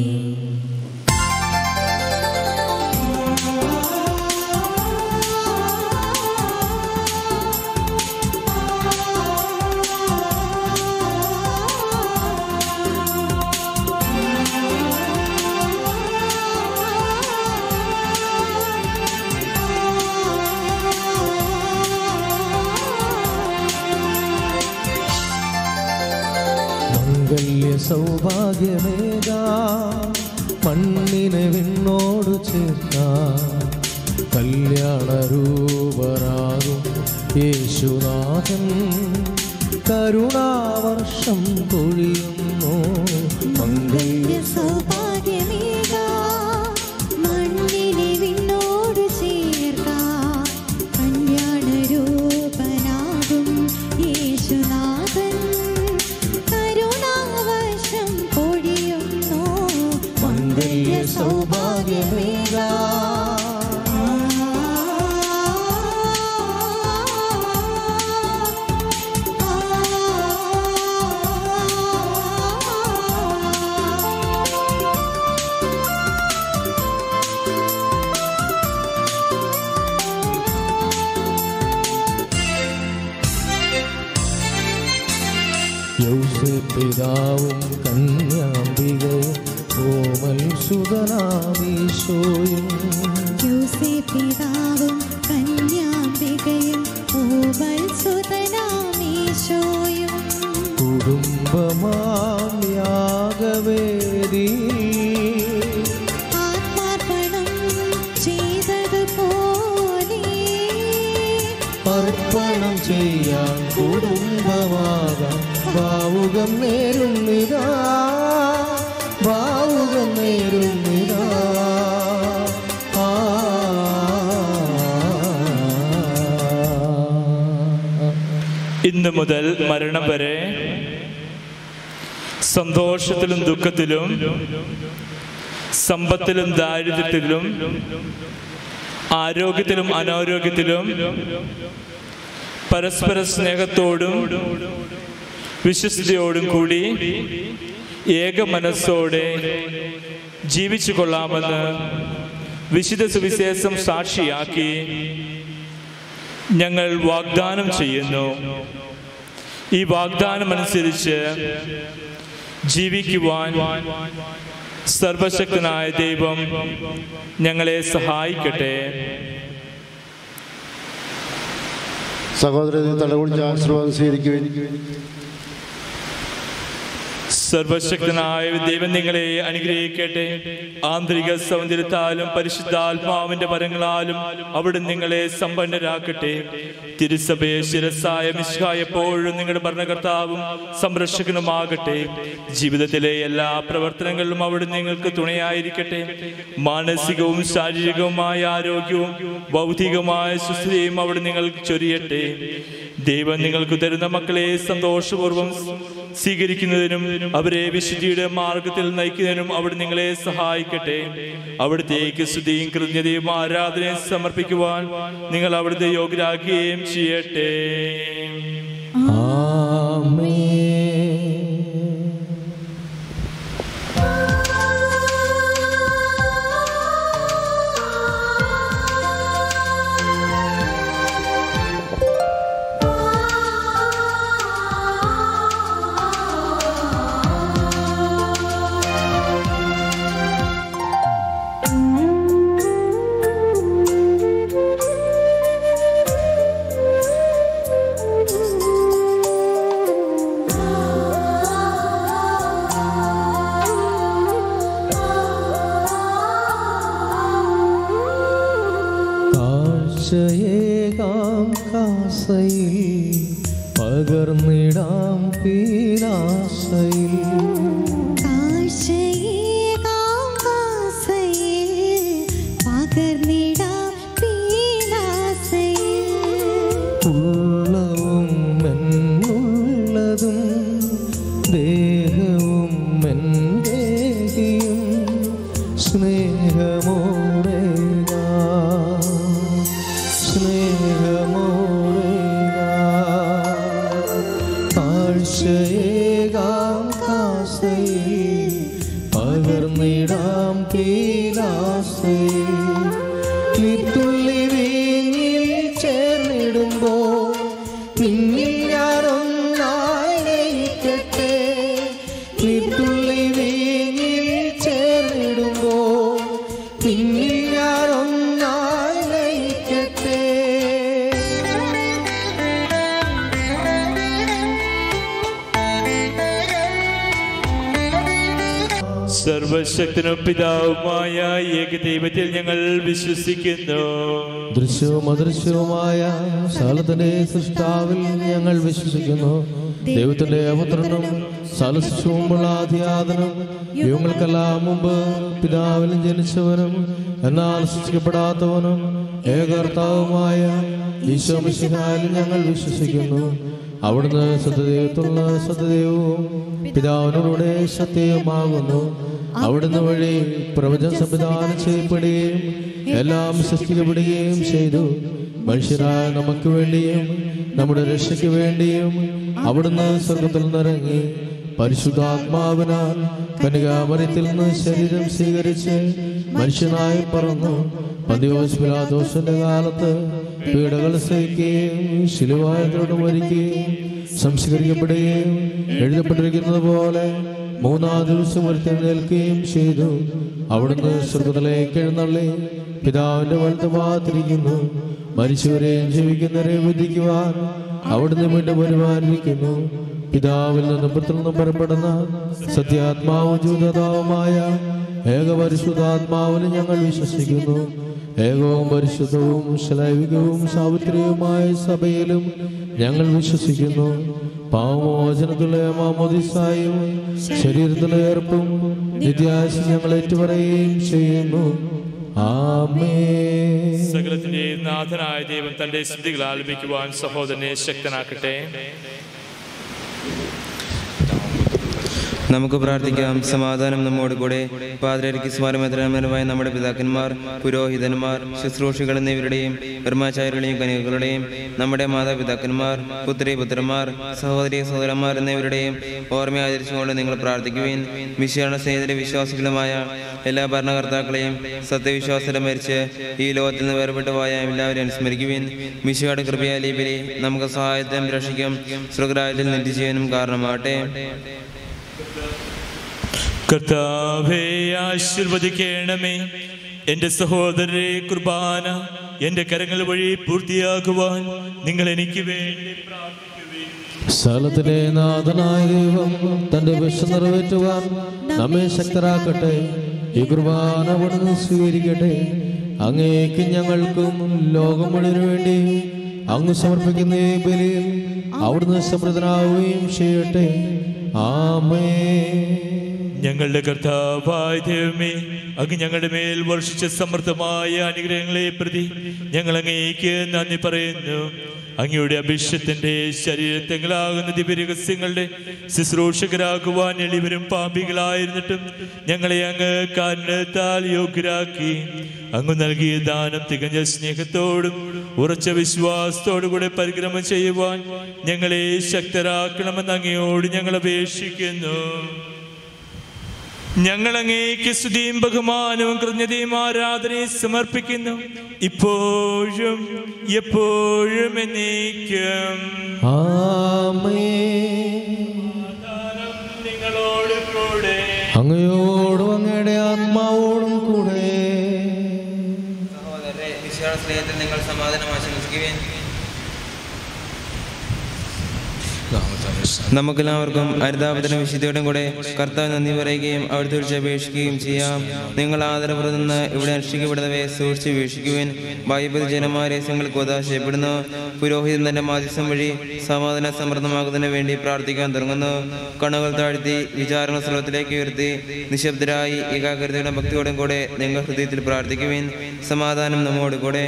മംഗല്യ സൗഭാഗ്യമേക മണ്ണിനെ വിണ്ണോട് ചേർത്ത കല്യാണ രൂപരാകും യേശുനാഥൻ കരുണാവർഷം പൊഴിയുന്നു മംഗല്യ സൗഭാഗ്യമേക മണ്ണിനെ വിണ്ണോട് ചേർക്ക കല്യാണ രൂപനാകും യേശുനാഥൻ കരുണാവശം പൊഴിയുന്നു മംഗല്യ സൗഭാഗ്യമേക യൗസപിതാവും കന്യാംബികയും ഓമൽ സുതനാമീശോയും പിതാവും കന്യാംബികയും ഓമൽ സുതനാമീശോയും കുടുംബമാം യാഗവേദി ആത്മാർപ്പണം ചെയ്തതുപോലെ അർപ്പണം ചെയ്യാൻ കുടുംബമാകാം ഭാവുകം നേരുന്നിതാ ഭാവുകം നേരുന്നിതാ മുതൽ മരണം വരെ സന്തോഷത്തിലും ദുഃഖത്തിലും സമ്പത്തിലും ദാരിദ്ര്യത്തിലും ആരോഗ്യത്തിലും അനാരോഗ്യത്തിലും പരസ്പര സ്നേഹത്തോടും വിശ്വസ്തയോടും കൂടി ഏക മനസ്സോടെ ജീവിച്ചു കൊള്ളാമെന്ന് വിശുദ്ധ സുവിശേഷം സാക്ഷിയാക്കി ഞങ്ങൾ വാഗ്ദാനം ചെയ്യുന്നു ഈ വാഗ്ദാനം അനുസരിച്ച് ജീവിക്കുവാൻ സർവശക്തനായ ദൈവം ഞങ്ങളെ സഹായിക്കട്ടെ സഹോദരനെ തലകുളിച്ച് ആശീർവാദം സ്വീകരിക്കുവിൻ സർവശക്തനായ ദൈവം നിങ്ങളെ അനുഗ്രഹിക്കട്ടെ ആന്തരിക സൗന്ദര്യത്താലും പരിശുദ്ധാത്മാവിന്റെ വരങ്ങളാലും അവിടെ നിങ്ങളെ സമ്പന്നരാക്കട്ടെ തിരുസഭയെ ശിരസായ മിശിഹായ എപ്പോഴും നിങ്ങളുടെ ഭരണകർത്താവും സംരക്ഷകനുമാകട്ടെ ജീവിതത്തിലെ എല്ലാ പ്രവർത്തനങ്ങളിലും അവിടെ നിങ്ങൾക്ക് തുണയായിരിക്കട്ടെ മാനസികവും ശാരീരികവുമായ ആരോഗ്യവും ഭൗതികമായ സുസ്ഥിതിയും അവിടെ നിങ്ങൾക്ക് ചൊരിയട്ടെ ദൈവം നിങ്ങൾക്ക് തരുന്ന മക്കളെ സന്തോഷപൂർവ്വം സ്വീകരിക്കുന്നതിനും അവരെ വിശുദ്ധിയുടെ മാർഗത്തിൽ നയിക്കുന്നതിനും അവിടെ നിങ്ങളെ സഹായിക്കട്ടെ അവിടുത്തേക്ക് സ്തുതിയും കൃതജ്ഞതയും ആരാധനയും സമർപ്പിക്കുവാൻ നിങ്ങൾ അവിടുത്തെ യോഗ്യരാക്കുകയും ചെയ്യട്ടെ ആമേൻ കാഴ്ചയേകാം കാസയിൽ പകർന്നിടാം പീലാസയിൽ കാഴ്ചയേകാം കാസയിൽ പകർന്നിടാം പീലാസയിൽ ഉള്ളവും എന്നുള്ളതും ദേഹവും എൻ ദേഹിയും സ്നേഹമോടെ ഞാൻ, സ്നേഹമോടെ ഞാൻ കാഴ്ചയേകാം കാസയിൽ പകർന്നിടാം പീലാസയിൽ നിത്തുള്ളി വീങ്ങിൽ ചേർന്നിടുമ്പോൾ നിന്നിൽ ഞാനൊന്നായി ലയിക്കട്ടെ നിത്തുള്ളി വീങ്ങിൽ ചേർന്നിടുമ്പോൾ നിന്നിൽ ഞാനൊന്നായി ലയിക്കട്ടെ സർവശക്തനും പിതാവുമായ ഏകദൈവത്തിൽ ഞങ്ങൾ വിശ്വസിക്കുന്നു ദൃശ്യവും അദൃശ്യവുമായ സ്ഥലത്തിന്റെ സൃഷ്ടാവിൽ ഞങ്ങൾ വിശ്വസിക്കുന്നു ദൈവത്തിന്റെ പുത്രനും സലശിശുവുമുള്ള ആദ്യാതനും യുവങ്ങൾക്കെല്ലാം മുമ്പ് പിതാവിലും ജനിച്ചവനും എന്നാൽ സൃഷ്ടിക്കപ്പെടാത്തവനും ഏകർത്താവുമായ ഈശോ മിശിഹായാലും ഞങ്ങൾ വിശ്വസിക്കുന്നു അവിടുന്ന് സത്യദൈവത്തുള്ള സത്യദൈവവും പിതാവിനോടെ സത്യവുമാകുന്നു അവിടുന്ന് വഴി പ്രപഞ്ചം സംവിധാനം ചെയ്യപ്പെടുകയും എല്ലാം സൃഷ്ടിക്കപ്പെടുകയും ചെയ്തു മനുഷ്യരായ നമുക്ക് വേണ്ടിയും നമ്മുടെ രക്ഷയ്ക്ക് വേണ്ടിയും അവിടുന്ന് സ്വർഗത്തിൽ നിന്നിറങ്ങി പരിശുദ്ധാത്മാവിനാൽ കനികാമരത്തിൽ നിന്ന് ശരീരം സ്വീകരിച്ച് മനുഷ്യനായി പറന്നു പന്തിയോസ്പിലാദോഷന്റെ കാലത്ത് പീഡകൾ സഹിക്കുകയും ശിലുവായത്തോട് മരിക്കുകയും സംസ്കരിക്കപ്പെടുകയും എഴുതപ്പെട്ടിരിക്കുന്നത് പോലെ മൂന്നാം ദിവസം ഉയർത്തെഴുന്നേൽക്കുകയും ചെയ്തു അവിടുന്ന് സ്വർഗത്തിലേക്ക് എഴുന്നള്ളി പിതാവിന്റെ വലത്ത് ഭാഗത്തിരിക്കുന്നു മരിച്ചവരെയും ജീവിക്കുന്നവരെയും വിധിക്കുവാൻ അവിടുന്ന് വീണ്ടും വരുവാനിരിക്കുന്നു പിതാവിൽ നിന്ന് പുത്രൽ നിന്നും പുറപ്പെടുന്ന സത്യാത്മാവും ജൂതതാവുമായ ഏകപരിശുദ്ധാത്മാവിൽ ഞങ്ങൾ വിശ്വസിക്കുന്നു ഏകവും പരിശുദ്ധവും ശലൈവികവും സാവിത്രികവുമായ സഭയിലും ഞങ്ങൾ വിശ്വസിക്കുന്നു പാവമോചനത്തിലെ മാമോദിസായും ശരീരത്തിലെ ഏർപ്പും നിത്യാശ ഞങ്ങൾ ഏറ്റുപറയുകയും ചെയ്യുന്നു ആമേ സകലത്തിന്റെ നാഥനായ ദൈവം തന്റെ സ്ഥിതികൾ ആലപിക്കുവാൻ സഹോദരനെ ശക്തനാക്കട്ടെ നമുക്ക് പ്രാർത്ഥിക്കാം സമാധാനം നമ്മോട് കൂടെ പാതിരയ്ക്ക് സ്മാരമേതരമായ നമ്മുടെ പിതാക്കന്മാർ പുരോഹിതന്മാർ ശുശ്രൂഷികൾ എന്നിവരുടെയും ബ്രഹ്മചാരികളുടെയും കനികളുടെയും നമ്മുടെ മാതാപിതാക്കന്മാർ പുത്രി പുത്രന്മാർ സഹോദരി സഹോദരന്മാർ എന്നിവരുടെയും ഓർമ്മ ആചരിച്ചുകൊണ്ട് നിങ്ങൾ പ്രാർത്ഥിക്കുവിൻ വിശേഷ സ്നേഹിതരെ വിശ്വാസികളുമായ എല്ലാ ഭരണകർത്താക്കളെയും സത്യവിശ്വാസത്തെ മരിച്ച് ഈ ലോകത്തിൽ നിന്ന് വേർപെട്ടു പോയ എല്ലാവരെയും അനുസ്മരിക്കുവിൻ മിശയുടെ കൃപയാൽ ഈ ബലി നമുക്ക് സഹായത്തിനും രക്ഷിക്കും സ്വർഗരാജ്യത്തിൽ നിത്യജീവനും കാരണമാകട്ടെ കർത്താവേ ആശീർവദിക്കണമേ എന്റെ സഹോദരരെ കുർബാന എന്റെ കരങ്ങൾ വഴി പൂർത്തിയാക്കുവാൻ നിങ്ങൾ എനിക്ക് വേണ്ടി പ്രാർത്ഥിക്കുവിൻ സ്ഥലത്തിലെ നാഥനായ ദൈവം തന്റെ വിഷ നിറവേറ്റുവാൻ നമ്മെ ശക്തരാക്കട്ടെ ഈ കുർബാന അവിടുന്ന് സ്വീകരിക്കട്ടെ അങ്ങേക്ക് ഞങ്ങൾക്കും ലോകം മുഴുവനു വേണ്ടി അങ്ങ് സമർപ്പിക്കുന്ന ഈ ബലിയിൽ അവിടുന്ന് സമൃദ്ധനാവുകയും ചെയ്യട്ടെ ആമേ ഞങ്ങളുടെ കർത്താവായ ദൈവമേ അങ്ങ് ഞങ്ങളുടെ മേൽ വർഷിച്ച സമൃദ്ധമായ അനുഗ്രഹങ്ങളെ പ്രതി ഞങ്ങൾ അങ്ങേക്ക് നന്ദി പറയുന്നു അങ്ങയുടെ അഭിഷത്തിന്റെ ശരീരത്തെങ്കിലാകുന്ന ദിവ്യരഹസ്യങ്ങളുടെ ശുശ്രൂഷകരാകുവാൻ എളിവരും പാപികളായിരുന്നിട്ടും ഞങ്ങളെ അങ്ങ് കാരണത്താൽ യോഗ്യരാക്കി അങ്ങ് നൽകിയ ദാനം തികഞ്ഞ സ്നേഹത്തോടും ഉറച്ച വിശ്വാസത്തോടു കൂടെ പരിക്രമം ചെയ്യുവാൻ ഞങ്ങളെ ശക്തരാക്കണമെന്ന് അങ്ങയോട് ഞങ്ങൾ അപേക്ഷിക്കുന്നു ഞങ്ങൾ അങ്ങേക്ക് സ്തുതിയും ബഹുമാനവും കൃതജ്ഞതയും ആരാധനയും സമർപ്പിക്കുന്നു ഇപ്പോഴും എപ്പോഴും എന്നേക്കും ആമേ നിങ്ങളോട് കൂടെ അങ്ങയോടും അങ്ങയുടെ ആത്മാവോടും കൂടെ സഹോദരരെ വിശ്വാസ സ്നേഹത്തിൽ നിങ്ങൾ സമാധാനം ആശംസിക്കുകയും നമുക്കെല്ലാവർക്കും ഹരിതാപത്തിനും വിശുദ്ധിയോടും കൂടെ കർത്താവ് നന്ദി പറയുകയും അവിടുത്തെ വിളിച്ച് അപേക്ഷിക്കുകയും ചെയ്യാം നിങ്ങൾ ആദരപുറത്ത് നിന്ന് ഇവിടെ അനുഷ്ഠിക്കപ്പെടുന്നവയെ സൂക്ഷിച്ച് വീക്ഷിക്കുവാൻ ബൈബിൾ ജനമാരെ നിങ്ങൾക്ക് ഉദാശയപ്പെടുന്നു പുരോഹിതൻ തന്റെ മാധ്യസ്ഥം വഴി സമാധാന സമൃദ്ധമാകുന്നതിന് വേണ്ടി പ്രാർത്ഥിക്കാൻ തുടങ്ങുന്നു കണ്ണുകൾ താഴ്ത്തി വിചാരണ സ്ഥലത്തിലേക്ക് ഉയർത്തി നിശബ്ദരായി ഏകാഗ്രതയുടെ ഭക്തിയോടും കൂടെ നിങ്ങൾ ഹൃദയത്തിൽ പ്രാർത്ഥിക്കുവിൻ സമാധാനം നമ്മോട് കൂടെ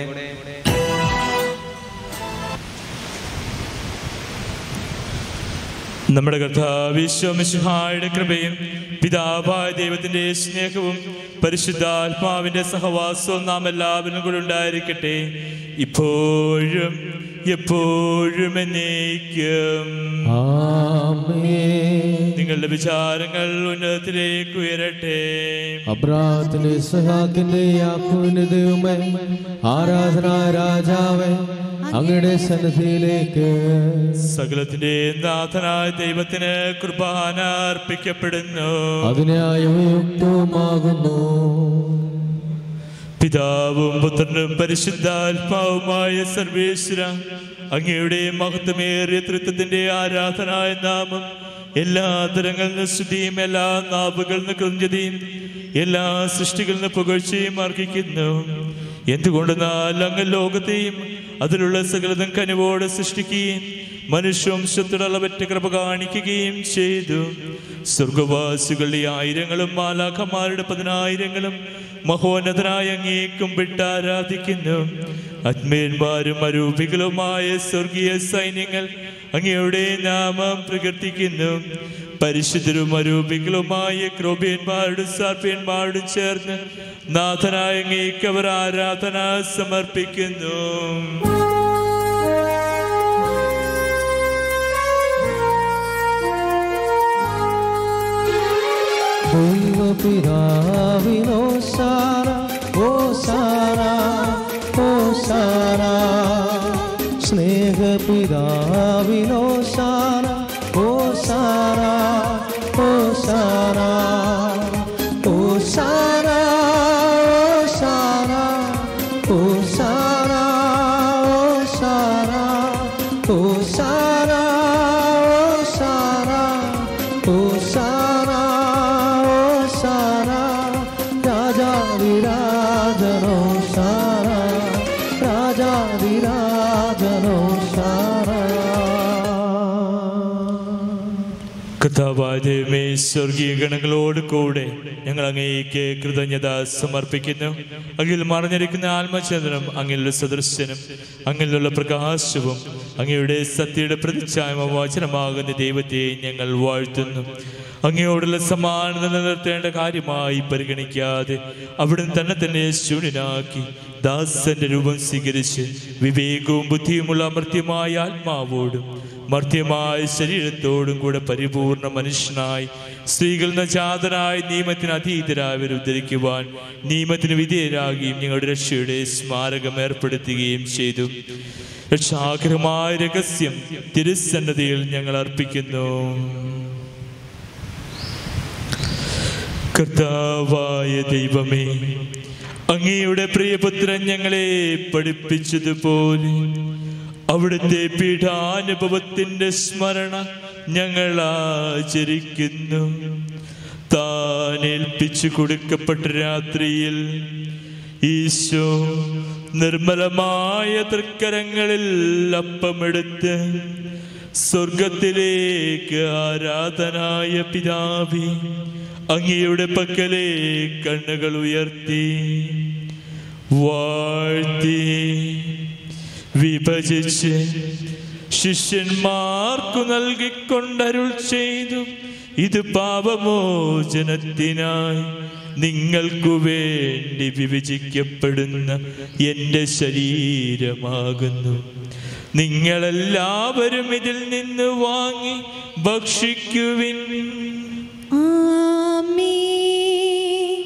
നമ്മുടെ കർത്താവിശ്വമിശുഹായുടെ കൃപയും പിതാവായ ദൈവത്തിന്റെ സ്നേഹവും പരിശുദ്ധാത്മാവിന്റെ സഹവാസവും നാം എല്ലാവരും കൂടെ ഉണ്ടായിരിക്കട്ടെ ഇപ്പോഴും എപ്പോഴും എന്നേക്കും ആമേ നിങ്ങളുടെ വിചാരങ്ങൾ ഉന്നതത്തിലേക്ക് ഉയരട്ടെ അബ്രാഹത്തിന്റെ സഹാക്കിന്റെ യാക്കോവിന്റെ ദൈവമേ ആരാധന രാജാവേ അങ്ങയുടെ സന്നിധിയിലേക്ക് സകലത്തിന്റെ നാഥനായ ദൈവത്തിന് കുർബാന അർപ്പിക്കപ്പെടുന്നു അതിനായുക്തവുമാകുന്നു പിതാവും പുത്രനും പരിശുദ്ധാത്മാവുമായ സർവേശ്വര അങ്ങയുടെ മഹത്വമേറിയ തൃത്വത്തിന്റെ ആരാധനായ നാമം എല്ലാ തരങ്ങളിൽ നിന്ന് സ്തുതിയും എല്ലാ നാവുകളിൽ നിന്ന് കൃഞ്ചതയും എല്ലാ സൃഷ്ടികളിൽ നിന്ന് പുകഴ്ചയും അർഹിക്കുന്നു എന്തുകൊണ്ടെന്നാൽ അങ്ങ് ലോകത്തെയും അതിലുള്ള സകലതും കനിവോടെ സൃഷ്ടിക്കുകയും മനുഷ്യവംശത്തോടളവറ്റ കൃപ കാണിക്കുകയും ചെയ്തു സ്വർഗവാസികളുടെ ആയിരങ്ങളും മാലാഖമാരുടെ പതിനായിരങ്ങളും മഹോന്നതനായ അങ്ങേക്കും വിട്ട് ആരാധിക്കുന്നു ആത്മീയന്മാരും അരൂപികളുമായ സ്വർഗീയ സൈന്യങ്ങൾ അങ്ങയുടെ നാമം പ്രകീർത്തിക്കുന്നു പരിശുദ്ധരും അരൂപികളുമായ ക്രോബിയന്മാരോടും സാർപ്യന്മാരോടും ചേർന്ന് നാഥനായ അങ്ങേക്ക് അവർ ആരാധന സമർപ്പിക്കുന്നു ദൈവപിതാവിനോ സാര ഓ സാര ഓ സാര സ്നേഹപിതാവിനോ സാര ഓ സാര ഓ സാര ഓ സാര ഓ സാര ഓ സാര ഓ സാര ഓ സാര ഓ സാര ഓ സാര ഓ സാര രാജാവിരാജനോ സാര രാജാവിരാജനോ സാര കഥാവായ ദൈവമേ സ്വർഗീയ ഗണങ്ങളോട് കൂടെ ഞങ്ങൾ അങ്ങേക്ക് കൃതജ്ഞത സമർപ്പിക്കുന്നു അങ്ങിൽ മറഞ്ഞിരിക്കുന്ന ആത്മചന്ദ്രനും അങ്ങിലുള്ള സദൃശ്യനും അങ്ങിലുള്ള പ്രകാശവും അങ്ങയുടെ സത്യയുടെ പ്രതിച്ഛായ വചനമാകുന്ന ദൈവത്തെ ഞങ്ങൾ വാഴ്ത്തുന്നു അങ്ങയോടുള്ള സമാനത നിലനിർത്തേണ്ട കാര്യമായി പരിഗണിക്കാതെ അവിടുന്ന് തന്നെ തന്നെ ശൂന്യനാക്കി ദാസന്റെ രൂപം സ്വീകരിച്ച് വിവേകവും ബുദ്ധിയുമുള്ള അമർത്യമായ ആത്മാവോടും മർത്യമായ ശരീരത്തോടും കൂടെ പരിപൂർണ മനുഷ്യനായി സ്ത്രീകൾ നജാതനായി നിയമത്തിന് അതീതരായവർ ഉദ്ധരിക്കുവാൻ നിയമത്തിന് വിധേയരാകുകയും ഞങ്ങളുടെ രക്ഷയുടെ സ്മാരകം ഏർപ്പെടുത്തുകയും ചെയ്തു രക്ഷാകരമായ രഹസ്യം തിരുസന്നതിയിൽ ഞങ്ങൾ അർപ്പിക്കുന്നു കർത്താവായ ദൈവമേ അങ്ങയുടെ പ്രിയപുത്രൻ ഞങ്ങളെ പഠിപ്പിച്ചതുപോലെ അവിടുത്തെ പീഠാനുഭവത്തിന്റെ സ്മരണ ഞങ്ങൾ ആചരിക്കുന്നു താൻ ഏൽപ്പിച്ചു കൊടുക്കപ്പെട്ട രാത്രിയിൽ ഈശോ നിർമ്മലമായ തൃക്കരങ്ങളിൽ അപ്പമെടുത്ത് സ്വർഗത്തിലേക്ക് ആരാധനായ പിതാവി അങ്ങയുടെ പക്കലെ കണ്ണുകൾ ഉയർത്തി വാഴ്ത്തി വിഭജിച്ച് ശിഷ്യന്മാർക്കു നൽകിക്കൊണ്ടരുൾ ചെയ്തു ഇത് പാപമോചനത്തിനായി നിങ്ങൾക്കു വേണ്ടി വിഭജിക്കപ്പെടുന്ന എൻ്റെ ശരീരമാകുന്നു നിങ്ങളെല്ലാവരും ഇതിൽ നിന്ന് വാങ്ങി ഭക്ഷിക്കുവിൻ ആമേൻ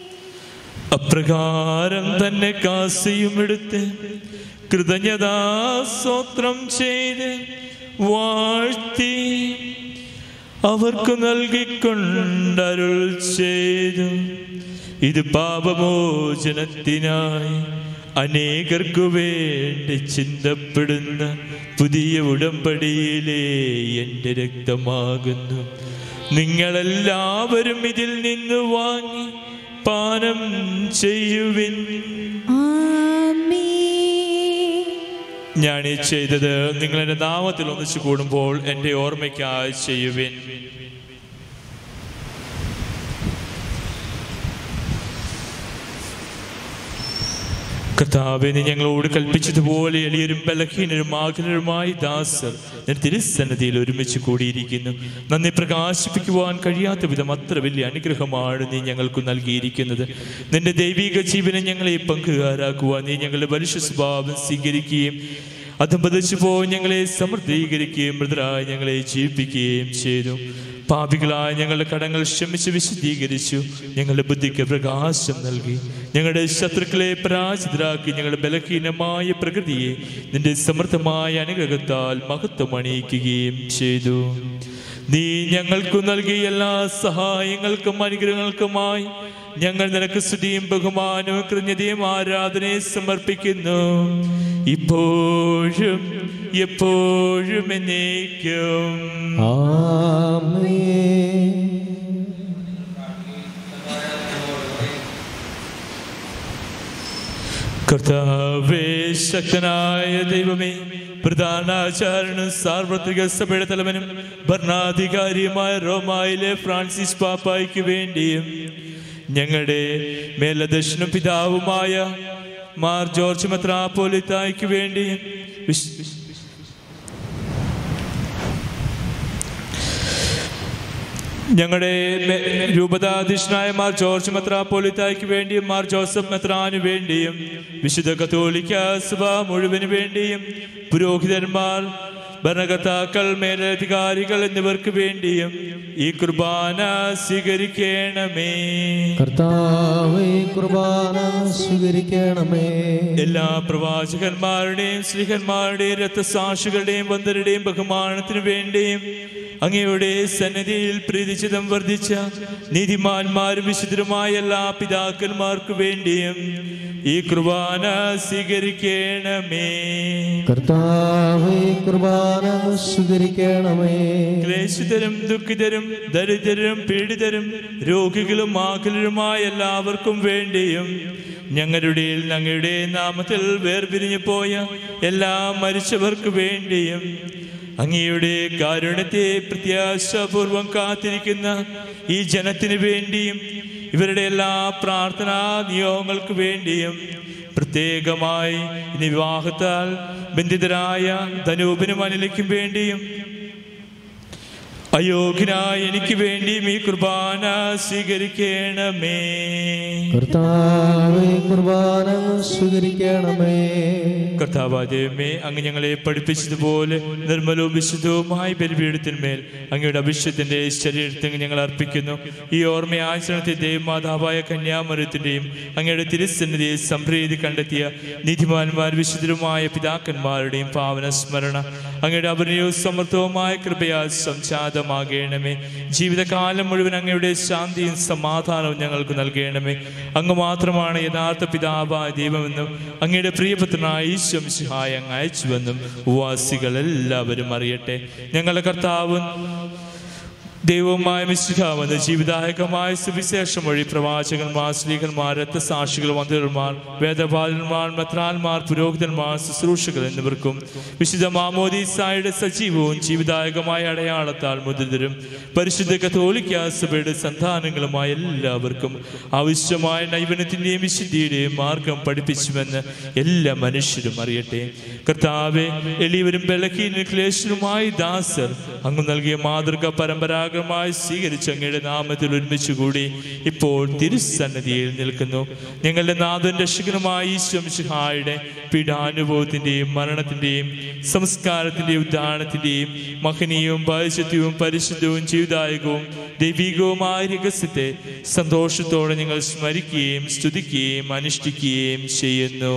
അപ്രകാരം തന്നെ കാസിയും എടുത്ത് കൃതജ്ഞതാസ്തോത്രം ചെയ്ത് വാഴ്ത്തി അവർക്ക് നൽകിക്കൊണ്ടരുൾ ചെയ്തു ഇത് പാപമോചനത്തിനായി അനേകർക്കു വേണ്ടി ചിന്തപ്പെടുന്ന പുതിയ ഉടമ്പടിയിലെ എൻ്റെ രക്തമാകുന്നു നിങ്ങളെല്ലാവരും ഇതിൽ നിന്ന് വാങ്ങി പാനം ചെയ്യുവിൻ ആമേൻ ഞാൻ ഈ ചെയ്തത് നിങ്ങൾ എൻ്റെ നാമത്തിൽ ഒന്നിച്ചു കൂടുമ്പോൾ എൻ്റെ ഓർമ്മയ്ക്കായി ചെയ്യുവിൻ കർത്താവെ നീ ഞങ്ങളോട് കൽപ്പിച്ചതുപോലെ എളിയരും ബലഹീനരും ആകുലരുമായി ദാസർ ഞാൻ തിരുസന്നതിയിൽ ഒരുമിച്ച് കൂടിയിരിക്കുന്നു നന്ദി പ്രകാശിപ്പിക്കുവാൻ കഴിയാത്ത വിധം അത്ര വലിയ അനുഗ്രഹമാണ് നീ ഞങ്ങൾക്ക് നൽകിയിരിക്കുന്നത് നിന്റെ ദൈവിക ജീവനെ ഞങ്ങളെ പങ്കുകാരാക്കുവാൻ നീ ഞങ്ങളുടെ മനുഷ്യ സ്വഭാവം സ്വീകരിക്കുകയും അധംപതിച്ചു പോയി ഞങ്ങളെ സമൃദ്ധീകരിക്കുകയും മൃതരായി ഞങ്ങളെ ജീവിപ്പിക്കുകയും ചെയ്തു പാപികളായ ഞങ്ങളുടെ കടങ്ങൾ ക്ഷമിച്ച് വിശദീകരിച്ചു ഞങ്ങളുടെ ബുദ്ധിക്ക് പ്രകാശം നൽകി ഞങ്ങളുടെ ശത്രുക്കളെ പരാജിതരാക്കി ഞങ്ങളുടെ ബലഹീനമായ പ്രകൃതിയെ നിന്റെ സമൃദ്ധമായ അനുഗ്രഹത്താൽ മഹത്വം അണിയിക്കുകയും ചെയ്തു നീ ഞങ്ങൾക്കു നൽകിയ എല്ലാ സഹായങ്ങൾക്കും അനുഗ്രഹങ്ങൾക്കുമായി ഞങ്ങൾ നിനക്ക് സ്തുതിയും ബഹുമാനവും കൃത്യതയും ആരാധനയും സമർപ്പിക്കുന്നു ഇപ്പോഴും എപ്പോഴും എന്നേക്കും ആമേൻ കർത്താവേ ശക്തനായ ദൈവമേ പ്രധാനാചാര്യനും സാർവത്രിക സഭയുടെ തലവനും ഭരണാധികാരിയുമായ റോമായിലെ ഫ്രാൻസിസ് പാപ്പായ്ക്ക് വേണ്ടിയും ഞങ്ങളുടെ മേലദർശനും പിതാവുമായ മാർ ജോർജ് മെത്രാപ്പോലിത്തായ്ക്ക് വേണ്ടിയും വിശ്- ഞങ്ങളുടെ മെ- രൂപതാധീശനായ മാർ ജോർജ് മെത്രാപ്പോലിത്തായ്ക്ക് വേണ്ടിയും മാർ ജോസഫ് മെത്രാനു വേണ്ടിയും വിശുദ്ധ കത്തോലിക്ക സഭ മുഴുവന് വേണ്ടിയും പുരോഹിതന്മാർ ഭരണകർത്താക്കൾ മേലധികാരികൾ എന്നിവർക്ക് വേണ്ടിയും ഈ കുർബാന സ്വീകരിക്കണമേ കർത്താവേ കുർബാന സ്വീകരിക്കണമേ എല്ലാ പ്രവാചകന്മാരുടെയും സ്ത്രീഹന്മാരുടെയും രക്തസാക്ഷികളുടെയും വന്ദരുടെയും ബഹുമാനത്തിനു വേണ്ടിയും അങ്ങയുടെ സന്നിധിയിൽ പ്രീതിച്ചിതം വർദ്ധിച്ച നീതിമാന്മാരും വിശുദ്ധരുമായ എല്ലാ പിതാക്കന്മാർക്കു വേണ്ടിയും ഈ കുർബാന സ്വീകരിക്കണമേ കർത്താവേ കുർബാന സ്വീകരിക്കണമേ ക്ലേശിതരും ദുഃഖിതരും ദരിദ്രരും പീഡിതരും രോഗികളും ആകുലരുമായ എല്ലാവർക്കും വേണ്ടിയും ഞങ്ങളുടെ ഞങ്ങളുടെ നാമത്തിൽ വേർപിരിഞ്ഞു പോയ എല്ലാ മരിച്ചവർക്ക് വേണ്ടിയും അങ്ങയുടെ കാരുണ്യത്തെ പ്രത്യാശാപൂർവം കാത്തിരിക്കുന്ന ഈ ജനത്തിനു വേണ്ടിയും ഇവരുടെ എല്ലാ പ്രാർത്ഥനാ നിയോഗങ്ങൾക്ക് വേണ്ടിയും പ്രത്യേകമായി ഇനി വിവാഹത്താൽ ബന്ധിതരായ ധനൂപിനും അനിലയ്ക്കും വേണ്ടിയും അയോഗ്യനായ എനിക്ക് വേണ്ടിയും ഈ കുർബാന സ്വീകരിക്കണമേ കർത്താവേ കുർബാന സ്വീകരിക്കണമേ കർത്താവാദയമേ അങ്ങ് ഞങ്ങളെ പഠിപ്പിച്ചതുപോലെ നിർമ്മലവും വിശുദ്ധവുമായ ബലിപീഠത്തിന്മേൽ അങ്ങയുടെ അഭിഷേകത്തിന്റെ ശരീരത്തിൽ ഞങ്ങൾ അർപ്പിക്കുന്നു ഈ ഓർമ്മ ആചരണത്തെ ദേവമാതാവായ കന്യാമരത്തിന്റെയും അങ്ങയുടെ തിരുസന്നിധിയെ സംപ്രീതി കണ്ടെത്തിയ നീതിമാന്മാർ വിശുദ്ധരുമായ പിതാക്കന്മാരുടെയും പാവന സ്മരണ അങ്ങയുടെ അപരിയവും സമൃദ്ധവുമായ കൃപയാൽ സംജാതമാകണമേ ജീവിതകാലം മുഴുവൻ അങ്ങയുടെ ശാന്തിയും സമാധാനവും ഞങ്ങൾക്ക് നൽകണമേ അങ്ങ് മാത്രമാണ് യഥാർത്ഥ പിതാവായ ദൈവമെന്നും അങ്ങയുടെ പ്രിയപുത്രനായ ഈശ്വം സിഹായ അങ്ങ് അയച്ചുവെന്നും വാസികൾ എല്ലാവരും അറിയട്ടെ ഞങ്ങളുടെ കർത്താവും ദൈവമായ മിശിഹാവെന്ന് ജീവിതായകമായ സുവിശേഷം വഴി പ്രവാചകന്മാർ സ്ത്രീകന്മാർ രക്തസാക്ഷികൾ വന്ധ്യന്മാർ വേദപാലന്മാർ മെത്രാന്മാർ പുരോഹിതന്മാർ ശുശ്രൂഷകൾ എന്നിവർക്കും വിശുദ്ധ മാമോദീസായുടെ സജീവവും ജീവിതായകമായ അടയാളത്താൽ മുതിർന്നരും പരിശുദ്ധ കത്തോലിക്ക സഭയുടെ സന്താനങ്ങളുമായ എല്ലാവർക്കും ആവശ്യമായ നൈപുണ്യത്തിന്റെയും വിശുദ്ധിയുടെയും മാർഗം പഠിപ്പിച്ചുവെന്ന് എല്ലാ മനുഷ്യരും അറിയട്ടെ കർത്താവെ എളിയവരും ബലഹീനും ക്ലേശനുമായി ദാസർ അങ്ങ് നൽകിയ മാതൃക പരമ്പരാഗതമായി സ്വീകരിച്ച് അങ്ങയുടെ നാമത്തിൽ ഒരുമിച്ച് കൂടി ഇപ്പോൾ തിരുസന്നിധിയിൽ നിൽക്കുന്നു ഞങ്ങളുടെ നാഥൻ രക്ഷകനുമായ ഈശ്വംശിഹായുടെ പീഡാനുഭവത്തിന്റെയും മരണത്തിന്റെയും സംസ്കാരത്തിന്റെയും ഉദ്ധാരണത്തിന്റെയും മഹനീയവും ഭവിഷ്യത്യവും പരിശുദ്ധവും ജീവിതായകവും ദൈവികവുമായ രഹസ്യത്തെ സന്തോഷത്തോടെ ഞങ്ങൾ സ്മരിക്കുകയും സ്തുതിക്കുകയും അനുഷ്ഠിക്കുകയും ചെയ്യുന്നു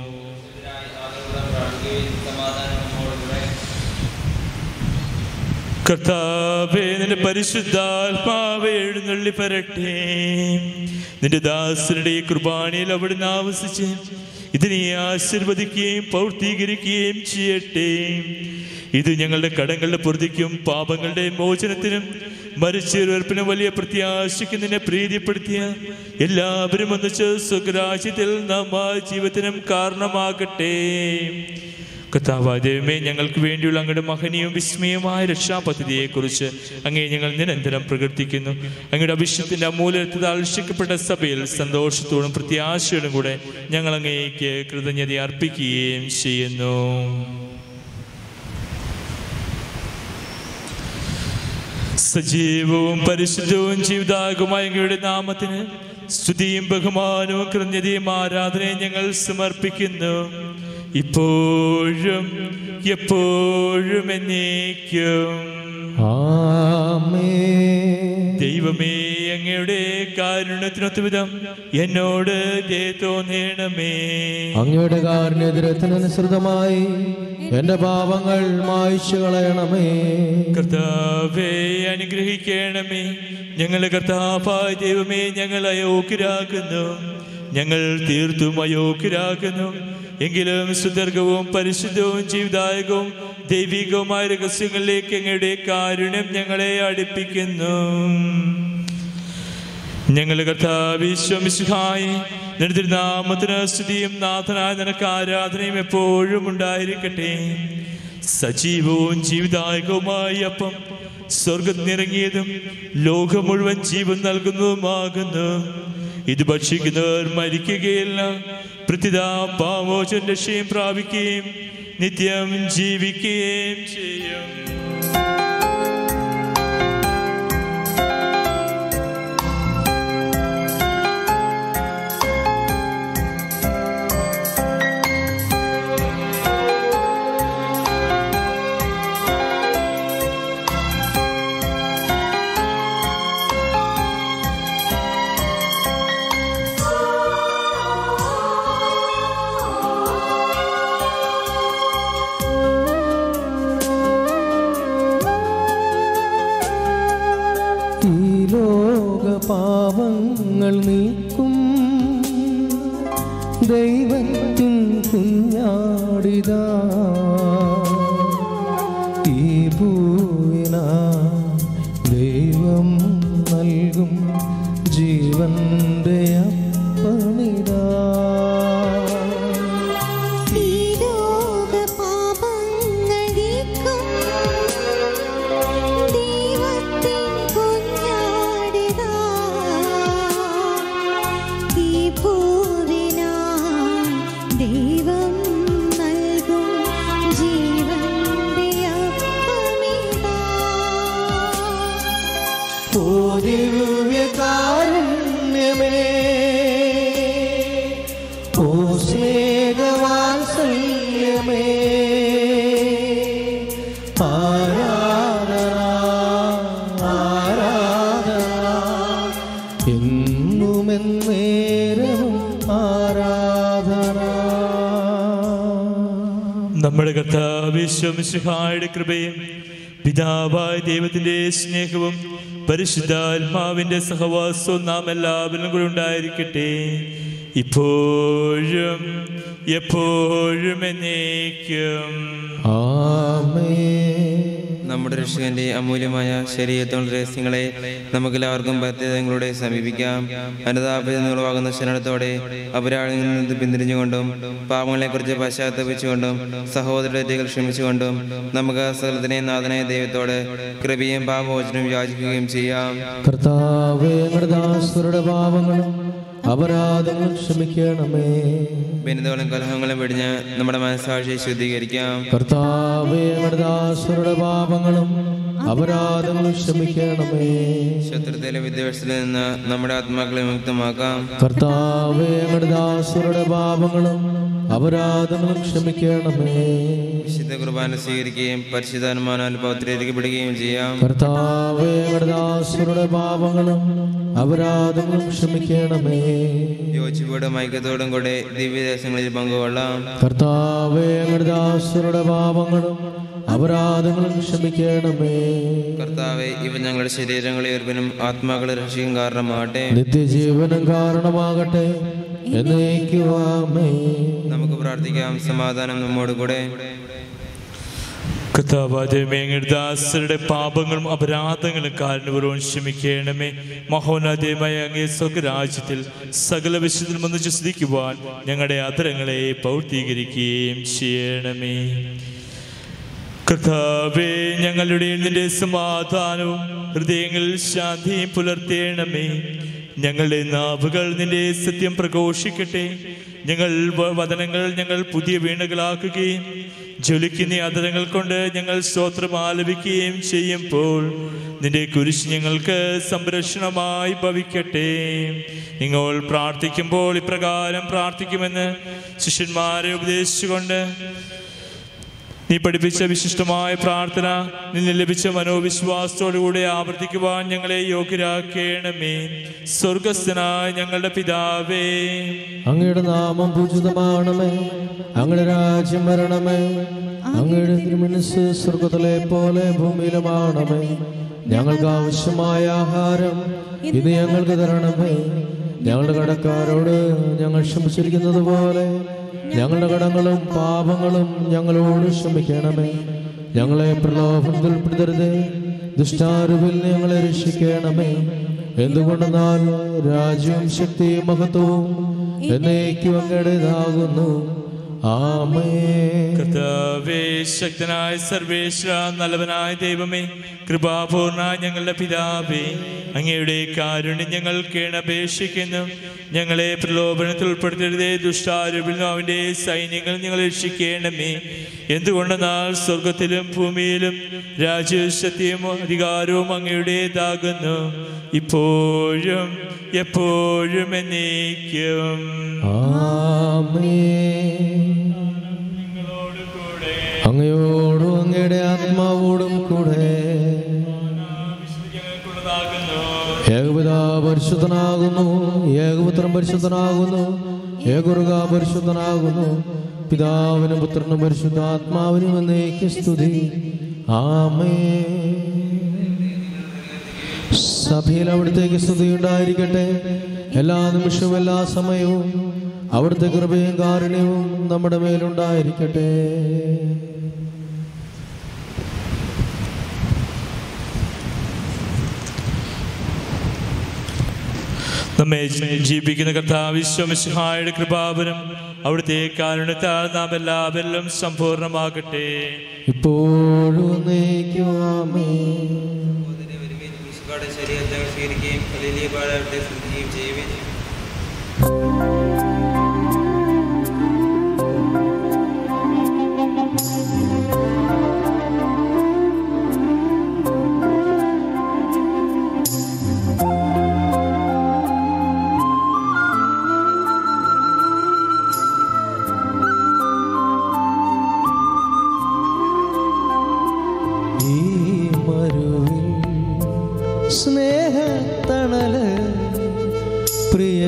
കർത്താവേ നിന്റെ പരിശുദ്ധാത്മാവെ എഴുന്നള്ളി വരട്ടെ നിന്റെ ദാസരുടെ ഈ കുർബാനയിൽ അവിടുന്ന് ആവസിച്ച് ഇതിനെ ആശീർവദിക്കുകയും പൗർത്തീകരിക്കുകയും ചെയ്യട്ടെ ഇത് ഞങ്ങളുടെ കടങ്ങളുടെ പൊറുതിക്കും പാപങ്ങളുടെ മോചനത്തിനും മരിച്ചൊരുവർപ്പിനും വലിയ പ്രത്യാശയ്ക്ക് നിന്നെ പ്രീതിപ്പെടുത്തിയ എല്ലാവരും ഒന്നിച്ച് സ്വരാജ്യത്തിൽ നമ്മ ജീവിതത്തിനും കാരണമാകട്ടെ കർത്താവായ ദൈവമേ ഞങ്ങൾക്ക് വേണ്ടിയുള്ള അങ്ങയുടെ മഹനീയവും വിസ്മയമായ രക്ഷാപദ്ധതിയെക്കുറിച്ച് അങ്ങേ ഞങ്ങൾ നിരന്തരം പ്രകീർത്തിക്കുന്നു അങ്ങയുടെ അഭിഷേകത്തിന്റെ അമൂല്യത്തിൽ ആകർഷിക്കപ്പെട്ട സഭയിൽ സന്തോഷത്തോടും പ്രത്യാശയോടും കൂടെ ഞങ്ങൾ അങ്ങേക്ക് കൃതജ്ഞത അർപ്പിക്കുകയും ചെയ്യുന്നു സജീവവും പരിശുദ്ധവും ജീവിതാകുമായ അങ്ങയുടെ നാമത്തിന് സ്തുതിയും ബഹുമാനവും കൃതജ്ഞതയും ആരാധനയും ഞങ്ങൾ സമർപ്പിക്കുന്നു ഇപ്പോഴും എപ്പോഴും എന്നേക്കും ആമേ ദൈവമേ അങ്ങയുടെ കാരുണ്യത്തിനൊത്ത വിധം എന്നോട് ദയ തോന്നണമേ അങ്ങയുടെ കാരുണ്യതിരത്തിനനുസൃതമായി എന്റെ പാപങ്ങൾ മായ്ച്ചു കളയണമേ കർത്താവെ അനുഗ്രഹിക്കണമേ ഞങ്ങളുടെ കർത്താവായ ദൈവമേ ഞങ്ങൾ അയോഗ്യരാകുന്നു ഞങ്ങൾ തീർത്തും അയോഗ്യരാകുന്നു എങ്കിലും സുദീർഘവും പരിശുദ്ധവും ജീവിതായകവും ദൈവികവുമായ രഹസ്യങ്ങളിലേക്ക് അങ്ങയുടെ കാരുണ്യം ഞങ്ങളെ അടുപ്പിക്കുന്നു ഞങ്ങളുടെ കർത്താവിശ്വമിശുഹായി നിർദ്ദിനാമത്തിന് സ്തുതിയും നാഥനായ നിനക്ക് ആരാധനയും എപ്പോഴും ഉണ്ടായിരിക്കട്ടെ സജീവവും ജീവിതായകവുമായി അപ്പം സ്വർഗം നിറങ്ങിയതും ലോകം മുഴുവൻ ജീവൻ നൽകുന്നതുമാകുന്നു ഇത് ഭക്ഷിക്കുന്നവർ മരിക്കുകയില്ല പ്രതിതാ പാമോചൻ രക്ഷയും പ്രാപിക്കുകയും നിത്യം ജീവിക്കുകയും ചെയ്യും ഈ ലോക പാവങ്ങൾ നീക്കും ദൈവത്തിൻ കുഞ്ഞാടിതാ ഈ ഭൂവിന ദൈവം നൽകും ജീവന്റെ അപ്പമിതാ ഈ ലോക പാപങ്ങൾ നീക്കും ദൈവത്തിൻ കുഞ്ഞാടിതാ ഈ പൂവിനായി ദൈവം നൽകും ജീവന്റെ അപ്പമിതാ എന്നേരവും ആരാധന നമ്മുടെ കർത്താവിശ്വമിശിഹായുടെ കൃപയും പിതാവായ ദൈവത്തിന്റെ സ്നേഹവും പരിശുദ്ധാത്മാവിന്റെ സഹവാസവും നാം എല്ലാവരും കൂടെ ഉണ്ടായിരിക്കട്ടെ ഇപ്പോഴും എപ്പോഴും എന്നേക്കും ആമേൻ നമ്മുടെ രക്ഷകന്റെ അമൂല്യമായ ശരീരത്തോളം രഹസ്യങ്ങളെ നമുക്കെല്ലാവർക്കും പ്രത്യേകങ്ങളോടെ സമീപിക്കാം അനുതാപുറവാകുന്ന ശരണത്തോടെ അപരാളിൽ നിന്ന് പിന്തിരിഞ്ഞുകൊണ്ടും പാപങ്ങളെക്കുറിച്ച് പശ്ചാത്തപിച്ചുകൊണ്ടും സഹോദരരുടെ തെറ്റുകൾ ക്ഷമിച്ചുകൊണ്ടും നമുക്ക് സകലത്തിനെ നാഥനായ ദൈവത്തോട് കൃപയും പാപമോചനവും യാചിക്കുകയും ചെയ്യാം കർത്താവേ ഞങ്ങളുടെ ദാസരുടെ പാപങ്ങളും അപരാധങ്ങളും ക്ഷമിക്കണമേ ഭിന്നതകളും കലഹങ്ങളും വെടിഞ്ഞ് നമ്മുടെ മനസ്സാക്ഷിയെ ശുദ്ധീകരിക്കാം കർത്താവേ ഞങ്ങളുടെ ദാസരുടെ പാപങ്ങളും അപരാധങ്ങളും ക്ഷമിക്കണമേ ശത്രുതയിലെ വിദ്വേഷത്തിൽ നിന്ന് നമ്മുടെ ആത്മാക്കളെ മുക്തമാക്കാം കർത്താവേ ഞങ്ങളുടെ ദാസരുടെ പാപങ്ങളും അപരാധങ്ങളും ക്ഷമിക്കണമേ വിശുദ്ധ കുർബാന സ്വീകരിക്കുകയും പരിശുദ്ധാത്മാനാൽ പൗത്രീകരിക്കപ്പെടുകയും ചെയ്യാം കർത്താവേ ഞങ്ങളുടെ ദാസരുടെ പാപങ്ങളും അപരാധങ്ങളും ക്ഷമിക്കണമേ യോജിപ്പോടും ഐക്യത്തോടും കൂടെ ദിവ്യദേശങ്ങളിൽ പങ്കുകൊള്ളാം കർത്താവേ ഞങ്ങളുടെ ദാസരുടെ പാപങ്ങളും അപരാധങ്ങളും ക്ഷമിക്കണമേ കർത്താവെ ഇവ ഞങ്ങളുടെ ശരീരങ്ങളെ ഉയർപ്പിനും ആത്മാക്കളെ രക്ഷിക്കും കാരണമാകട്ടെ നിത്യജീവനം കാരണമാകട്ടെ എന്നേക്കുവാമേ നമുക്ക് പ്രാർത്ഥിക്കാം സമാധാനം നമ്മോട് കൂടെ കഥാപാതമേങ്ങളുടെ ദാസരുടെ പാപങ്ങളും അപരാധങ്ങളും കാരണപൂർവ്വം ക്ഷമിക്കണമേ മഹോന്നതമായ അങ്ങേ സ്വർഗരാജ്യത്തിൽ സകല വിശുദ്ധം ഒന്നിച്ച് സ്തുതിക്കുവാൻ ഞങ്ങളുടെ അതരങ്ങളെ പൗർത്തീകരിക്കുകയും ചെയ്യണമേ കർത്താവേ ഞങ്ങളുടെ നിന്റെ സമാധാനവും ഹൃദയങ്ങളിൽ ശാന്തിയും പുലർത്തേണമേ ഞങ്ങളുടെ നാവുകൾ നിന്റെ സത്യം പ്രഘോഷിക്കട്ടെ ഞങ്ങൾ വ- വചനങ്ങൾ ഞങ്ങൾ പുതിയ വീണകളാക്കുകയും ജ്വലിക്കുന്ന അതരങ്ങൾ കൊണ്ട് ഞങ്ങൾ സ്തോത്രം ആലപിക്കുകയും ചെയ്യുമ്പോൾ നിന്റെ കുരിശ് ഞങ്ങൾക്ക് സംരക്ഷണമായി ഭവിക്കട്ടെ നിങ്ങൾ പ്രാർത്ഥിക്കുമ്പോൾ ഇപ്രകാരം പ്രാർത്ഥിക്കുമെന്ന് ശിഷ്യന്മാരെ ഉപദേശിച്ചുകൊണ്ട് നീ പഠിപ്പിച്ച വിശിഷ്ടമായ പ്രാർത്ഥന നിന്നെ ലഭിച്ച മനോവിശ്വാസത്തോടുകൂടെ ആവർത്തിക്കുവാൻ ഞങ്ങളെ യോഗ്യരാക്കേണമേ സ്വർഗസ്ഥനായ ഞങ്ങളുടെ പിതാവേ അങ്ങയുടെ നാമം പൂജിതമാണമേ അങ്ങയുടെ രാജ്യം വരണമേ അങ്ങയുടെ തിരുമനസ് സ്വർഗത്തിലെ പോലെ ഭൂമിയിലുമാണമേ ഞങ്ങൾക്ക് ആവശ്യമായ ആഹാരം ഇത് ഞങ്ങൾക്ക് തരണമേ ഞങ്ങളുടെ കടക്കാരോട് ഞങ്ങൾ ക്ഷമിച്ചിരിക്കുന്നത് പോലെ ഞങ്ങളുടെ കടങ്ങളും പാപങ്ങളും ഞങ്ങളോട് ക്ഷമിക്കണമേ ഞങ്ങളെ പ്രലോഭനത്തിൽ ഉൾപ്പെടുത്തരുതേ ദുഷ്ടാരുവിൽ നിന്ന് ഞങ്ങളെ രക്ഷിക്കണമേ എന്തുകൊണ്ടെന്നാൽ രാജ്യവും ശക്തിയും മഹത്വവും എന്നേക്കും അങ്ങയുടേതാകുന്നു ആമേ കർത്താവേ ശക്തനായ സർവേശ്വര നല്ലവനായ ദൈവമേ കൃപാപൂർണ ഞങ്ങളുടെ പിതാവേ അങ്ങയുടെ കാരുണ്യം ഞങ്ങൾ കേണപേക്ഷിക്കുന്നു ഞങ്ങളെ പ്രലോഭനത്തിൽ ഉൾപ്പെടുത്തരുതേ ദുഷ്ടാരൂപിലും അവന്റെ സൈന്യങ്ങൾ ഞങ്ങൾ രക്ഷിക്കണമേ എന്തുകൊണ്ടെന്നാൽ സ്വർഗത്തിലും ഭൂമിയിലും രാജ്യവും ശക്തിയും അധികാരവും അങ്ങയുടേതാകുന്നു ഇപ്പോഴും എപ്പോഴും എന്നേക്കും ആമേ അങ്ങയോടും അങ്ങയുടെ ആത്മാവോടും കൂടെ ഏകപിതാ പരിശുദ്ധനാകുന്നു ഏകപുത്രൻ പരിശുദ്ധനാകുന്നു ഏകുറുക പരിശുദ്ധനാകുന്നു പിതാവിനും പുത്രനും പരിശുദ്ധാത്മാവിനും എന്നേക്ക് സ്തുതി ആമേ സഭയിൽ അവിടുത്തേക്ക് സ്തുതി ഉണ്ടായിരിക്കട്ടെ എല്ലാ നിമിഷവും എല്ലാ സമയവും അവിടുത്തെ കൃപയും കാരുണ്യവും നമ്മുടെ മേലുണ്ടായിരിക്കട്ടെ നമ്മെ ജീവിപ്പിക്കുന്ന കർത്താവിശ്വമിശിഹായുടെ കൃപാവനം അവിടുത്തെ കാരുണ്യത്താൽ നാം എല്ലാവരിലും സമ്പൂർണ്ണമാകട്ടെ ഇപ്പോഴും എന്നേക്കും ആമേ ശരീരത്തെ സ്വീകരിക്കുകയും വലിയ പാടത്തെ ശ്രദ്ധിക്കുകയും ചെയ്യുവിൻ ഈ മരുവിൽ സ്നേഹത്തണല്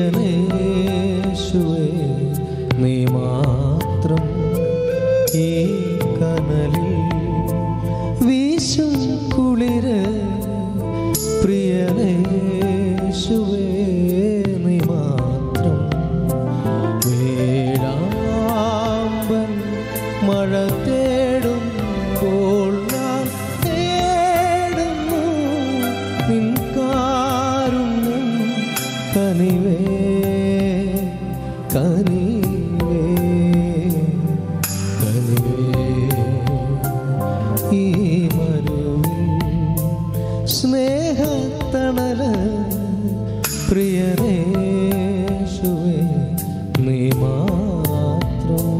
പ്രിയനേശുവേ നീ മാത്രം ഈ കനലിൽ വീശും കുളിര് പ്രിയനേശുവേ നീ മാത്രം വേഴാമ്പൻ മഴ തേടുമ്പോൾ ഞാൻ തേടുന്നു നിൻ കാരുണ്യം കനിവേ കനിവേ കനിവേ ഈ മരുവിൽ സ്നേഹത്തണല് പ്രിയനേശുവേ നീ മാത്രം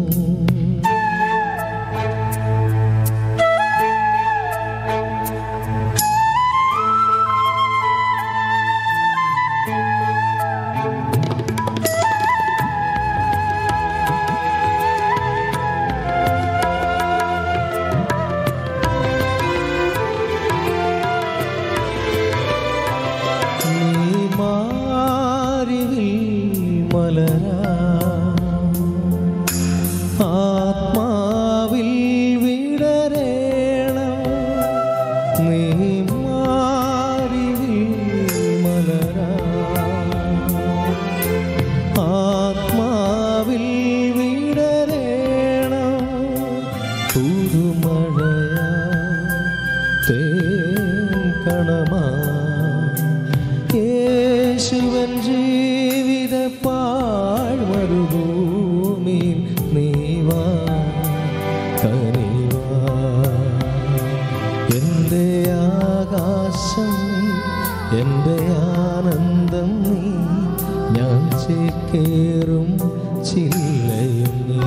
നീ മാറിവിൽ മലരാ ആത്മാവിൽ വിടരേണം നീ മാറിവിൽ മലരാ ആത്മാവിൽ വിടരേണം പുതുമഴയാ തേൻ കണമാ യേശുവൻ ജീവിത പാഴ്മരുഭൂമിയിൽ നീവാ കനിവാ എൻ്റെ ആകാശം നീ എൻ്റെ ആനന്ദം നീ ഞാൻ ചേക്കേറും ചില്ലയും നീ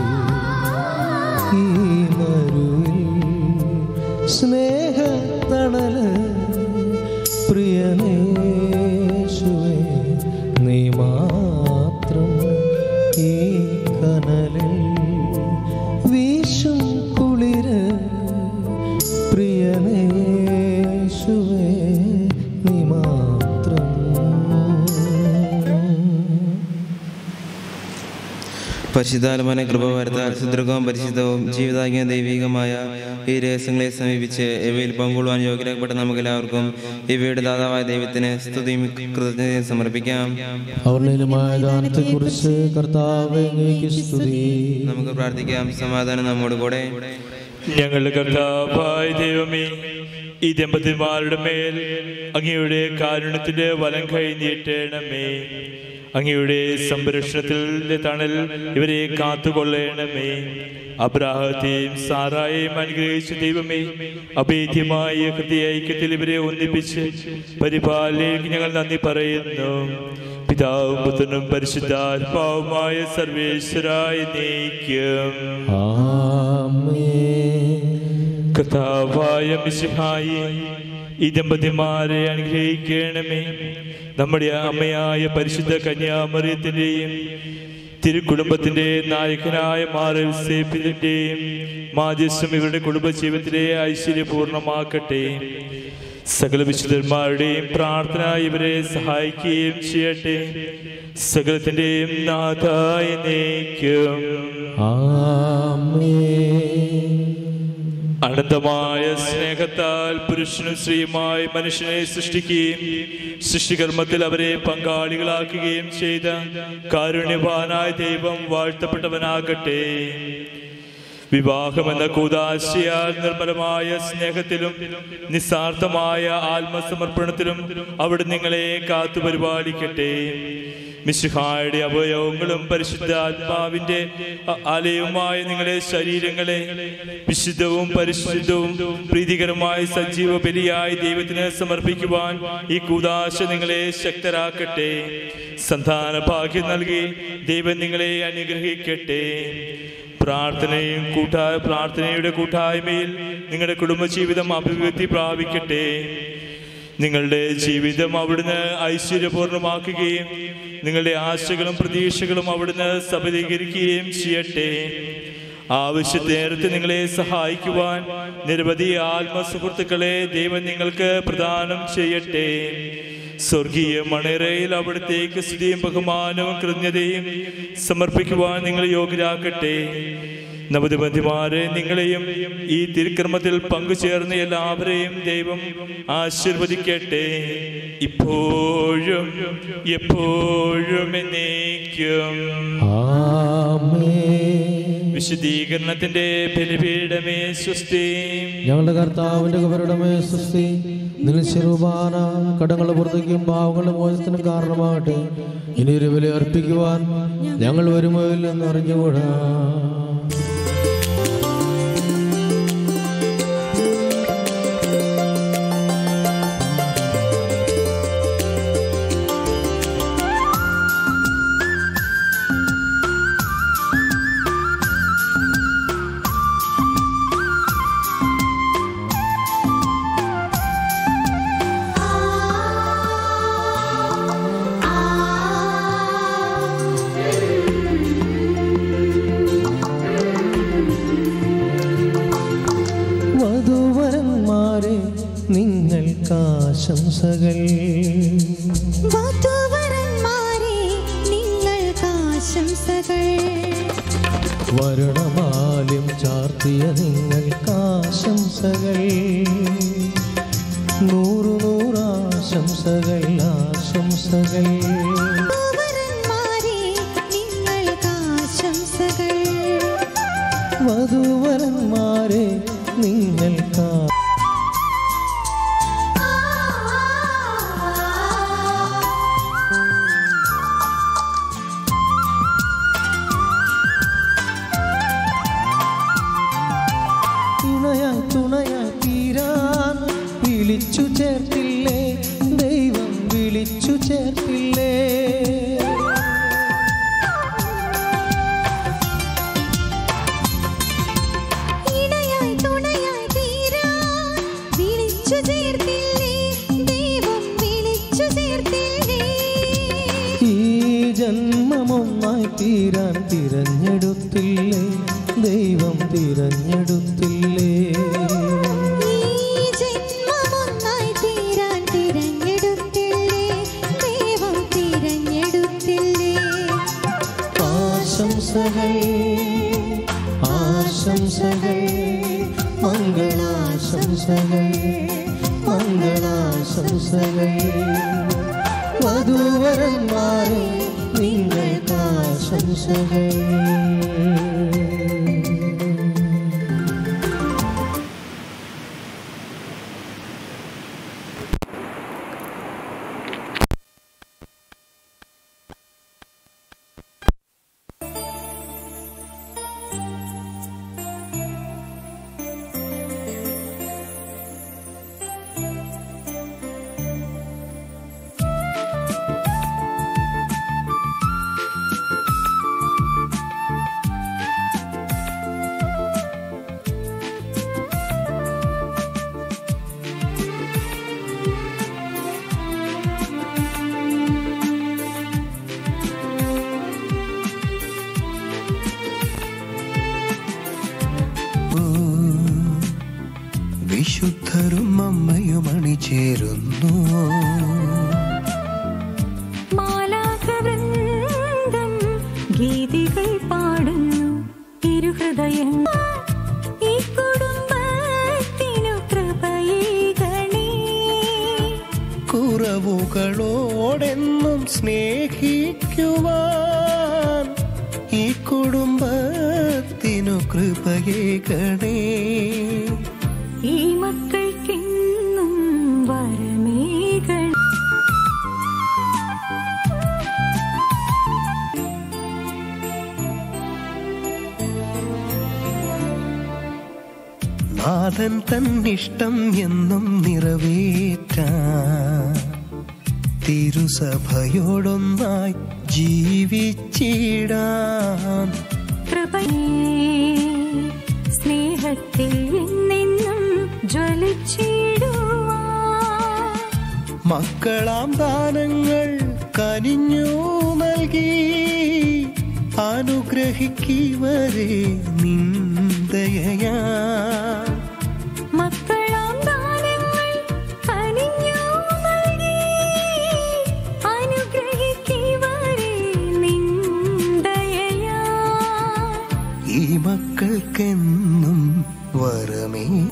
ഈ മരുവിൽ സ്നേഹത്തണല് പ്രിയനേശുവേ നീ മാത്രം ഈ കനലിൽ വീശും കുളിര് പ്രിയനേശുവേ നീ മാത്രം പരിശുദ്ധാത്മാനെ കൃപ വരുത്താൻ സുദൃഢവും പരിശുദ്ധവും ജീവിതാജ്ഞ ദൈവികമായ ഈ രഹസ്യങ്ങളെ സമീപിച്ച് ഇവയിൽ പങ്കുകൊള്ളുവാൻ യോഗ്യരാക്കപ്പെട്ട നമുക്കെല്ലാവർക്കും ഇവയുടെ ദാതാവായ ദൈവത്തിന് സ്തുതിയും കൃതജ്ഞതയും സമർപ്പിക്കാം അവർണീയമായ ദാനത്തെക്കുറിച്ച് കർത്താവേ അങ്ങേക്ക് സ്തുതി നമുക്ക് പ്രാർത്ഥിക്കാം സമാധാനം നമ്മോട് കൂടെ ഞങ്ങളുടെ കർത്താവായ ദൈവമേ ഈ ദമ്പതിമാരുടെ മേൽ അങ്ങയുടെ കാരുണ്യത്തിന്റെ വലം കൈ നീട്ടണമേ അങ്ങയുടെ സംരക്ഷണത്തിന്റെ തണൽ ഇവരെ കാത്തുകൊള്ളണമേ അബ്രാഹത്തെയും സാറായെയും അനുഗ്രഹിച്ച ദൈവമേ അഭേദ്യമായ ഹൃദയ ഐക്യത്തിൽ ഇവരെ ഒന്നിപ്പിച്ച് പരിപാലനയ്ക്ക് ഞങ്ങൾ നന്ദി പറയുന്നു പിതാവും പുത്രനും പരിശുദ്ധാത്മാവുമായ സർവേശ്വരായ നീക്കും ആമേൻ കഥാവായ മിശിഹായി ഈ ദമ്പതിമാരെ അനുഗ്രഹിക്കണമേ നമ്മുടെ അമ്മയായ പരിശുദ്ധ കന്യാമറിയത്തിൻ്റെയും തിരുക്കുടുംബത്തിന്റെ നായകനായ മാറിൽ സേപ്പിന്റെയും മാധ്യസ്ഥം ഇവരുടെ കുടുംബജീവിതത്തിലെ ഐശ്വര്യപൂർണമാക്കട്ടെ സകല വിശുദ്ധന്മാരുടെയും പ്രാർത്ഥന ഇവരെ സഹായിക്കുകയും ചെയ്യട്ടെ സകലത്തിന്റെയും നാഥായ നയിക്കും ആമേൻ അനന്തമായ സ്നേഹത്താൽ പുരുഷനും സ്ത്രീയുമായി മനുഷ്യനെ സൃഷ്ടിക്കുകയും സൃഷ്ടികർമ്മത്തിൽ അവരെ പങ്കാളികളാക്കുകയും ചെയ്ത കാരുണ്യവാനായ ദൈവം വാഴ്ത്തപ്പെട്ടവനാകട്ടെ വിവാഹമെന്ന കൂതാശയാൽ നിർമ്മലമായ സ്നേഹത്തിലും നിസ്സാർത്ഥമായ ആത്മസമർപ്പണത്തിലും അവിടെ നിങ്ങളെ കാത്തു പരിപാലിക്കട്ടെ മിശിഹായുടെ അവയവങ്ങളും പരിശുദ്ധ ആത്മാവിന്റെ അ- ആലയവുമായ നിങ്ങളെ ശരീരങ്ങളെ വിശുദ്ധവും പരിശുദ്ധവും പ്രീതികരമായ സജീവ ബലിയായി ദൈവത്തിന് സമർപ്പിക്കുവാൻ ഈ കൂതാശ നിങ്ങളെ ശക്തരാക്കട്ടെ സന്താന ഭാഗ്യം നൽകി ദൈവം നിങ്ങളെ അനുഗ്രഹിക്കട്ടെ പ്രാർത്ഥനയും കൂട്ടാ പ്രാർത്ഥനയുടെ കൂട്ടായ്മയിൽ നിങ്ങളുടെ കുടുംബജീവിതം അഭിവൃദ്ധി പ്രാപിക്കട്ടെ നിങ്ങളുടെ ജീവിതം അവിടുന്ന് ഐശ്വര്യപൂർണമാക്കുകയും നിങ്ങളുടെ ആശകളും പ്രതീക്ഷകളും അവിടുന്ന് സബലീകരിക്കുകയും ചെയ്യട്ടെ ആവശ്യ നേരത്തെ നിങ്ങളെ സഹായിക്കുവാൻ നിരവധി ആത്മസുഹൃത്തുക്കളെ ദൈവം നിങ്ങൾക്ക് പ്രദാനം ചെയ്യട്ടെ സ്വർഗീയ മണേറയിൽ അവിടത്തേക്ക് സ്തുതിയും ബഹുമാനവും കൃതജ്ഞതയും സമർപ്പിക്കുവാൻ നിങ്ങൾ യോഗ്യരാക്കട്ടെ നവതിമതിമാരെ നിങ്ങളെയും ഈ തിരുക്രമത്തിൽ പങ്കുചേർന്ന എല്ലാവരെയും ദൈവം ആശീർവദിക്കട്ടെ ഇപ്പോഴും എപ്പോഴും എന്നേക്കും വിശുദ്ധീകരണത്തിന്റെ ബലിപീഠമേ സ്വസ്തി ഞങ്ങളുടെ കർത്താവിന്റെ കബരുടെ സുസ്തി നിൽശരൂപാന കടങ്ങളുടെ പുറത്തേക്കും പാവങ്ങളുടെ മോചനത്തിനും കാരണമാകട്ടെ ഇനി ഒരു വില അർപ്പിക്കുവാൻ ഞങ്ങൾ വരുമോ ഇല്ലെന്ന് അറിഞ്ഞുകൂടാ വധുവരന്മാരെ നിങ്ങൾക്കാശംസകൾ വധുവരന്മാരെ നിങ്ങൾക്കാശംസകൾ വരണമാല്യം ചാർത്തിയ നിങ്ങൾക്കാശംസകൾ നൂറു നൂറാശംസകൾ ആശംസകൾ വധുവരന്മാരെ നിങ്ങൾക്കാശംസകൾ വധുവരന്മാരെ നിങ്ങൾക്കാ തുണയായി തുണയായി തീരാൻ വിളിച്ചു ചേർത്തില്ലേ ദൈവം വിളിച്ചു ചേർത്തില്ലേ ഇണയായി തുണയായി തീരാൻ വിളിച്ചു ചേർത്തില്ലേ ദൈവം വിളിച്ചു ചേർത്തില്ലേ ഈ ജന്മമൊന്നായി തീരാൻ തിരഞ്ഞെടുത്തില്ലേ ദൈവം തിരഞ്ഞെടുത്തില്ലേ ഈ ജന്മമൊന്നായി തീരാൻ തിരഞ്ഞെടുത്തില്ലേ ദൈവം തിരഞ്ഞെടുത്തില്ലേ ആശംസകൾ ആശംസകൾ മംഗളാശംസകൾ മംഗളാശംസകൾ വധുവരന്മാരെ നിങ്ങൾക്കാശംസകൾ വിശുദ്ധരും അമ്മയും അണിചേരുന്നു മാലാകവൃന്ദം ഗീതികൾ പാടുന്നു തിരുഹൃദയം ഈ കുടുംബത്തിനു കൃപയേകണേ കുറവുകളോടെന്നും സ്നേഹിക്കുവാൻ ഈ കുടുംബത്തിനു കൃപയേകണേ ഈ മക്കൾക്കെന്നും വരമേകണേ നാഥൻ തന്നിഷ്ടം എന്നും നിറവേറ്റാൻ തിരുസഭയോടൊന്നായി ജീവിച്ചിടാൻ കൃപയേ സ്നേഹത്തിൽ എന്നെന്നും ജ്വലിച്ചിടുവാൻ മക്കളാം ദാനങ്ങൾ കനിഞ്ഞു നൽകി അനുഗ്രഹിക്കുവരെ നിന്ദയാ മക്കളാം ദാനങ്ങൾ കനിഞ്ഞു നൽകി മക്കൾക്കെന്നും വരമേ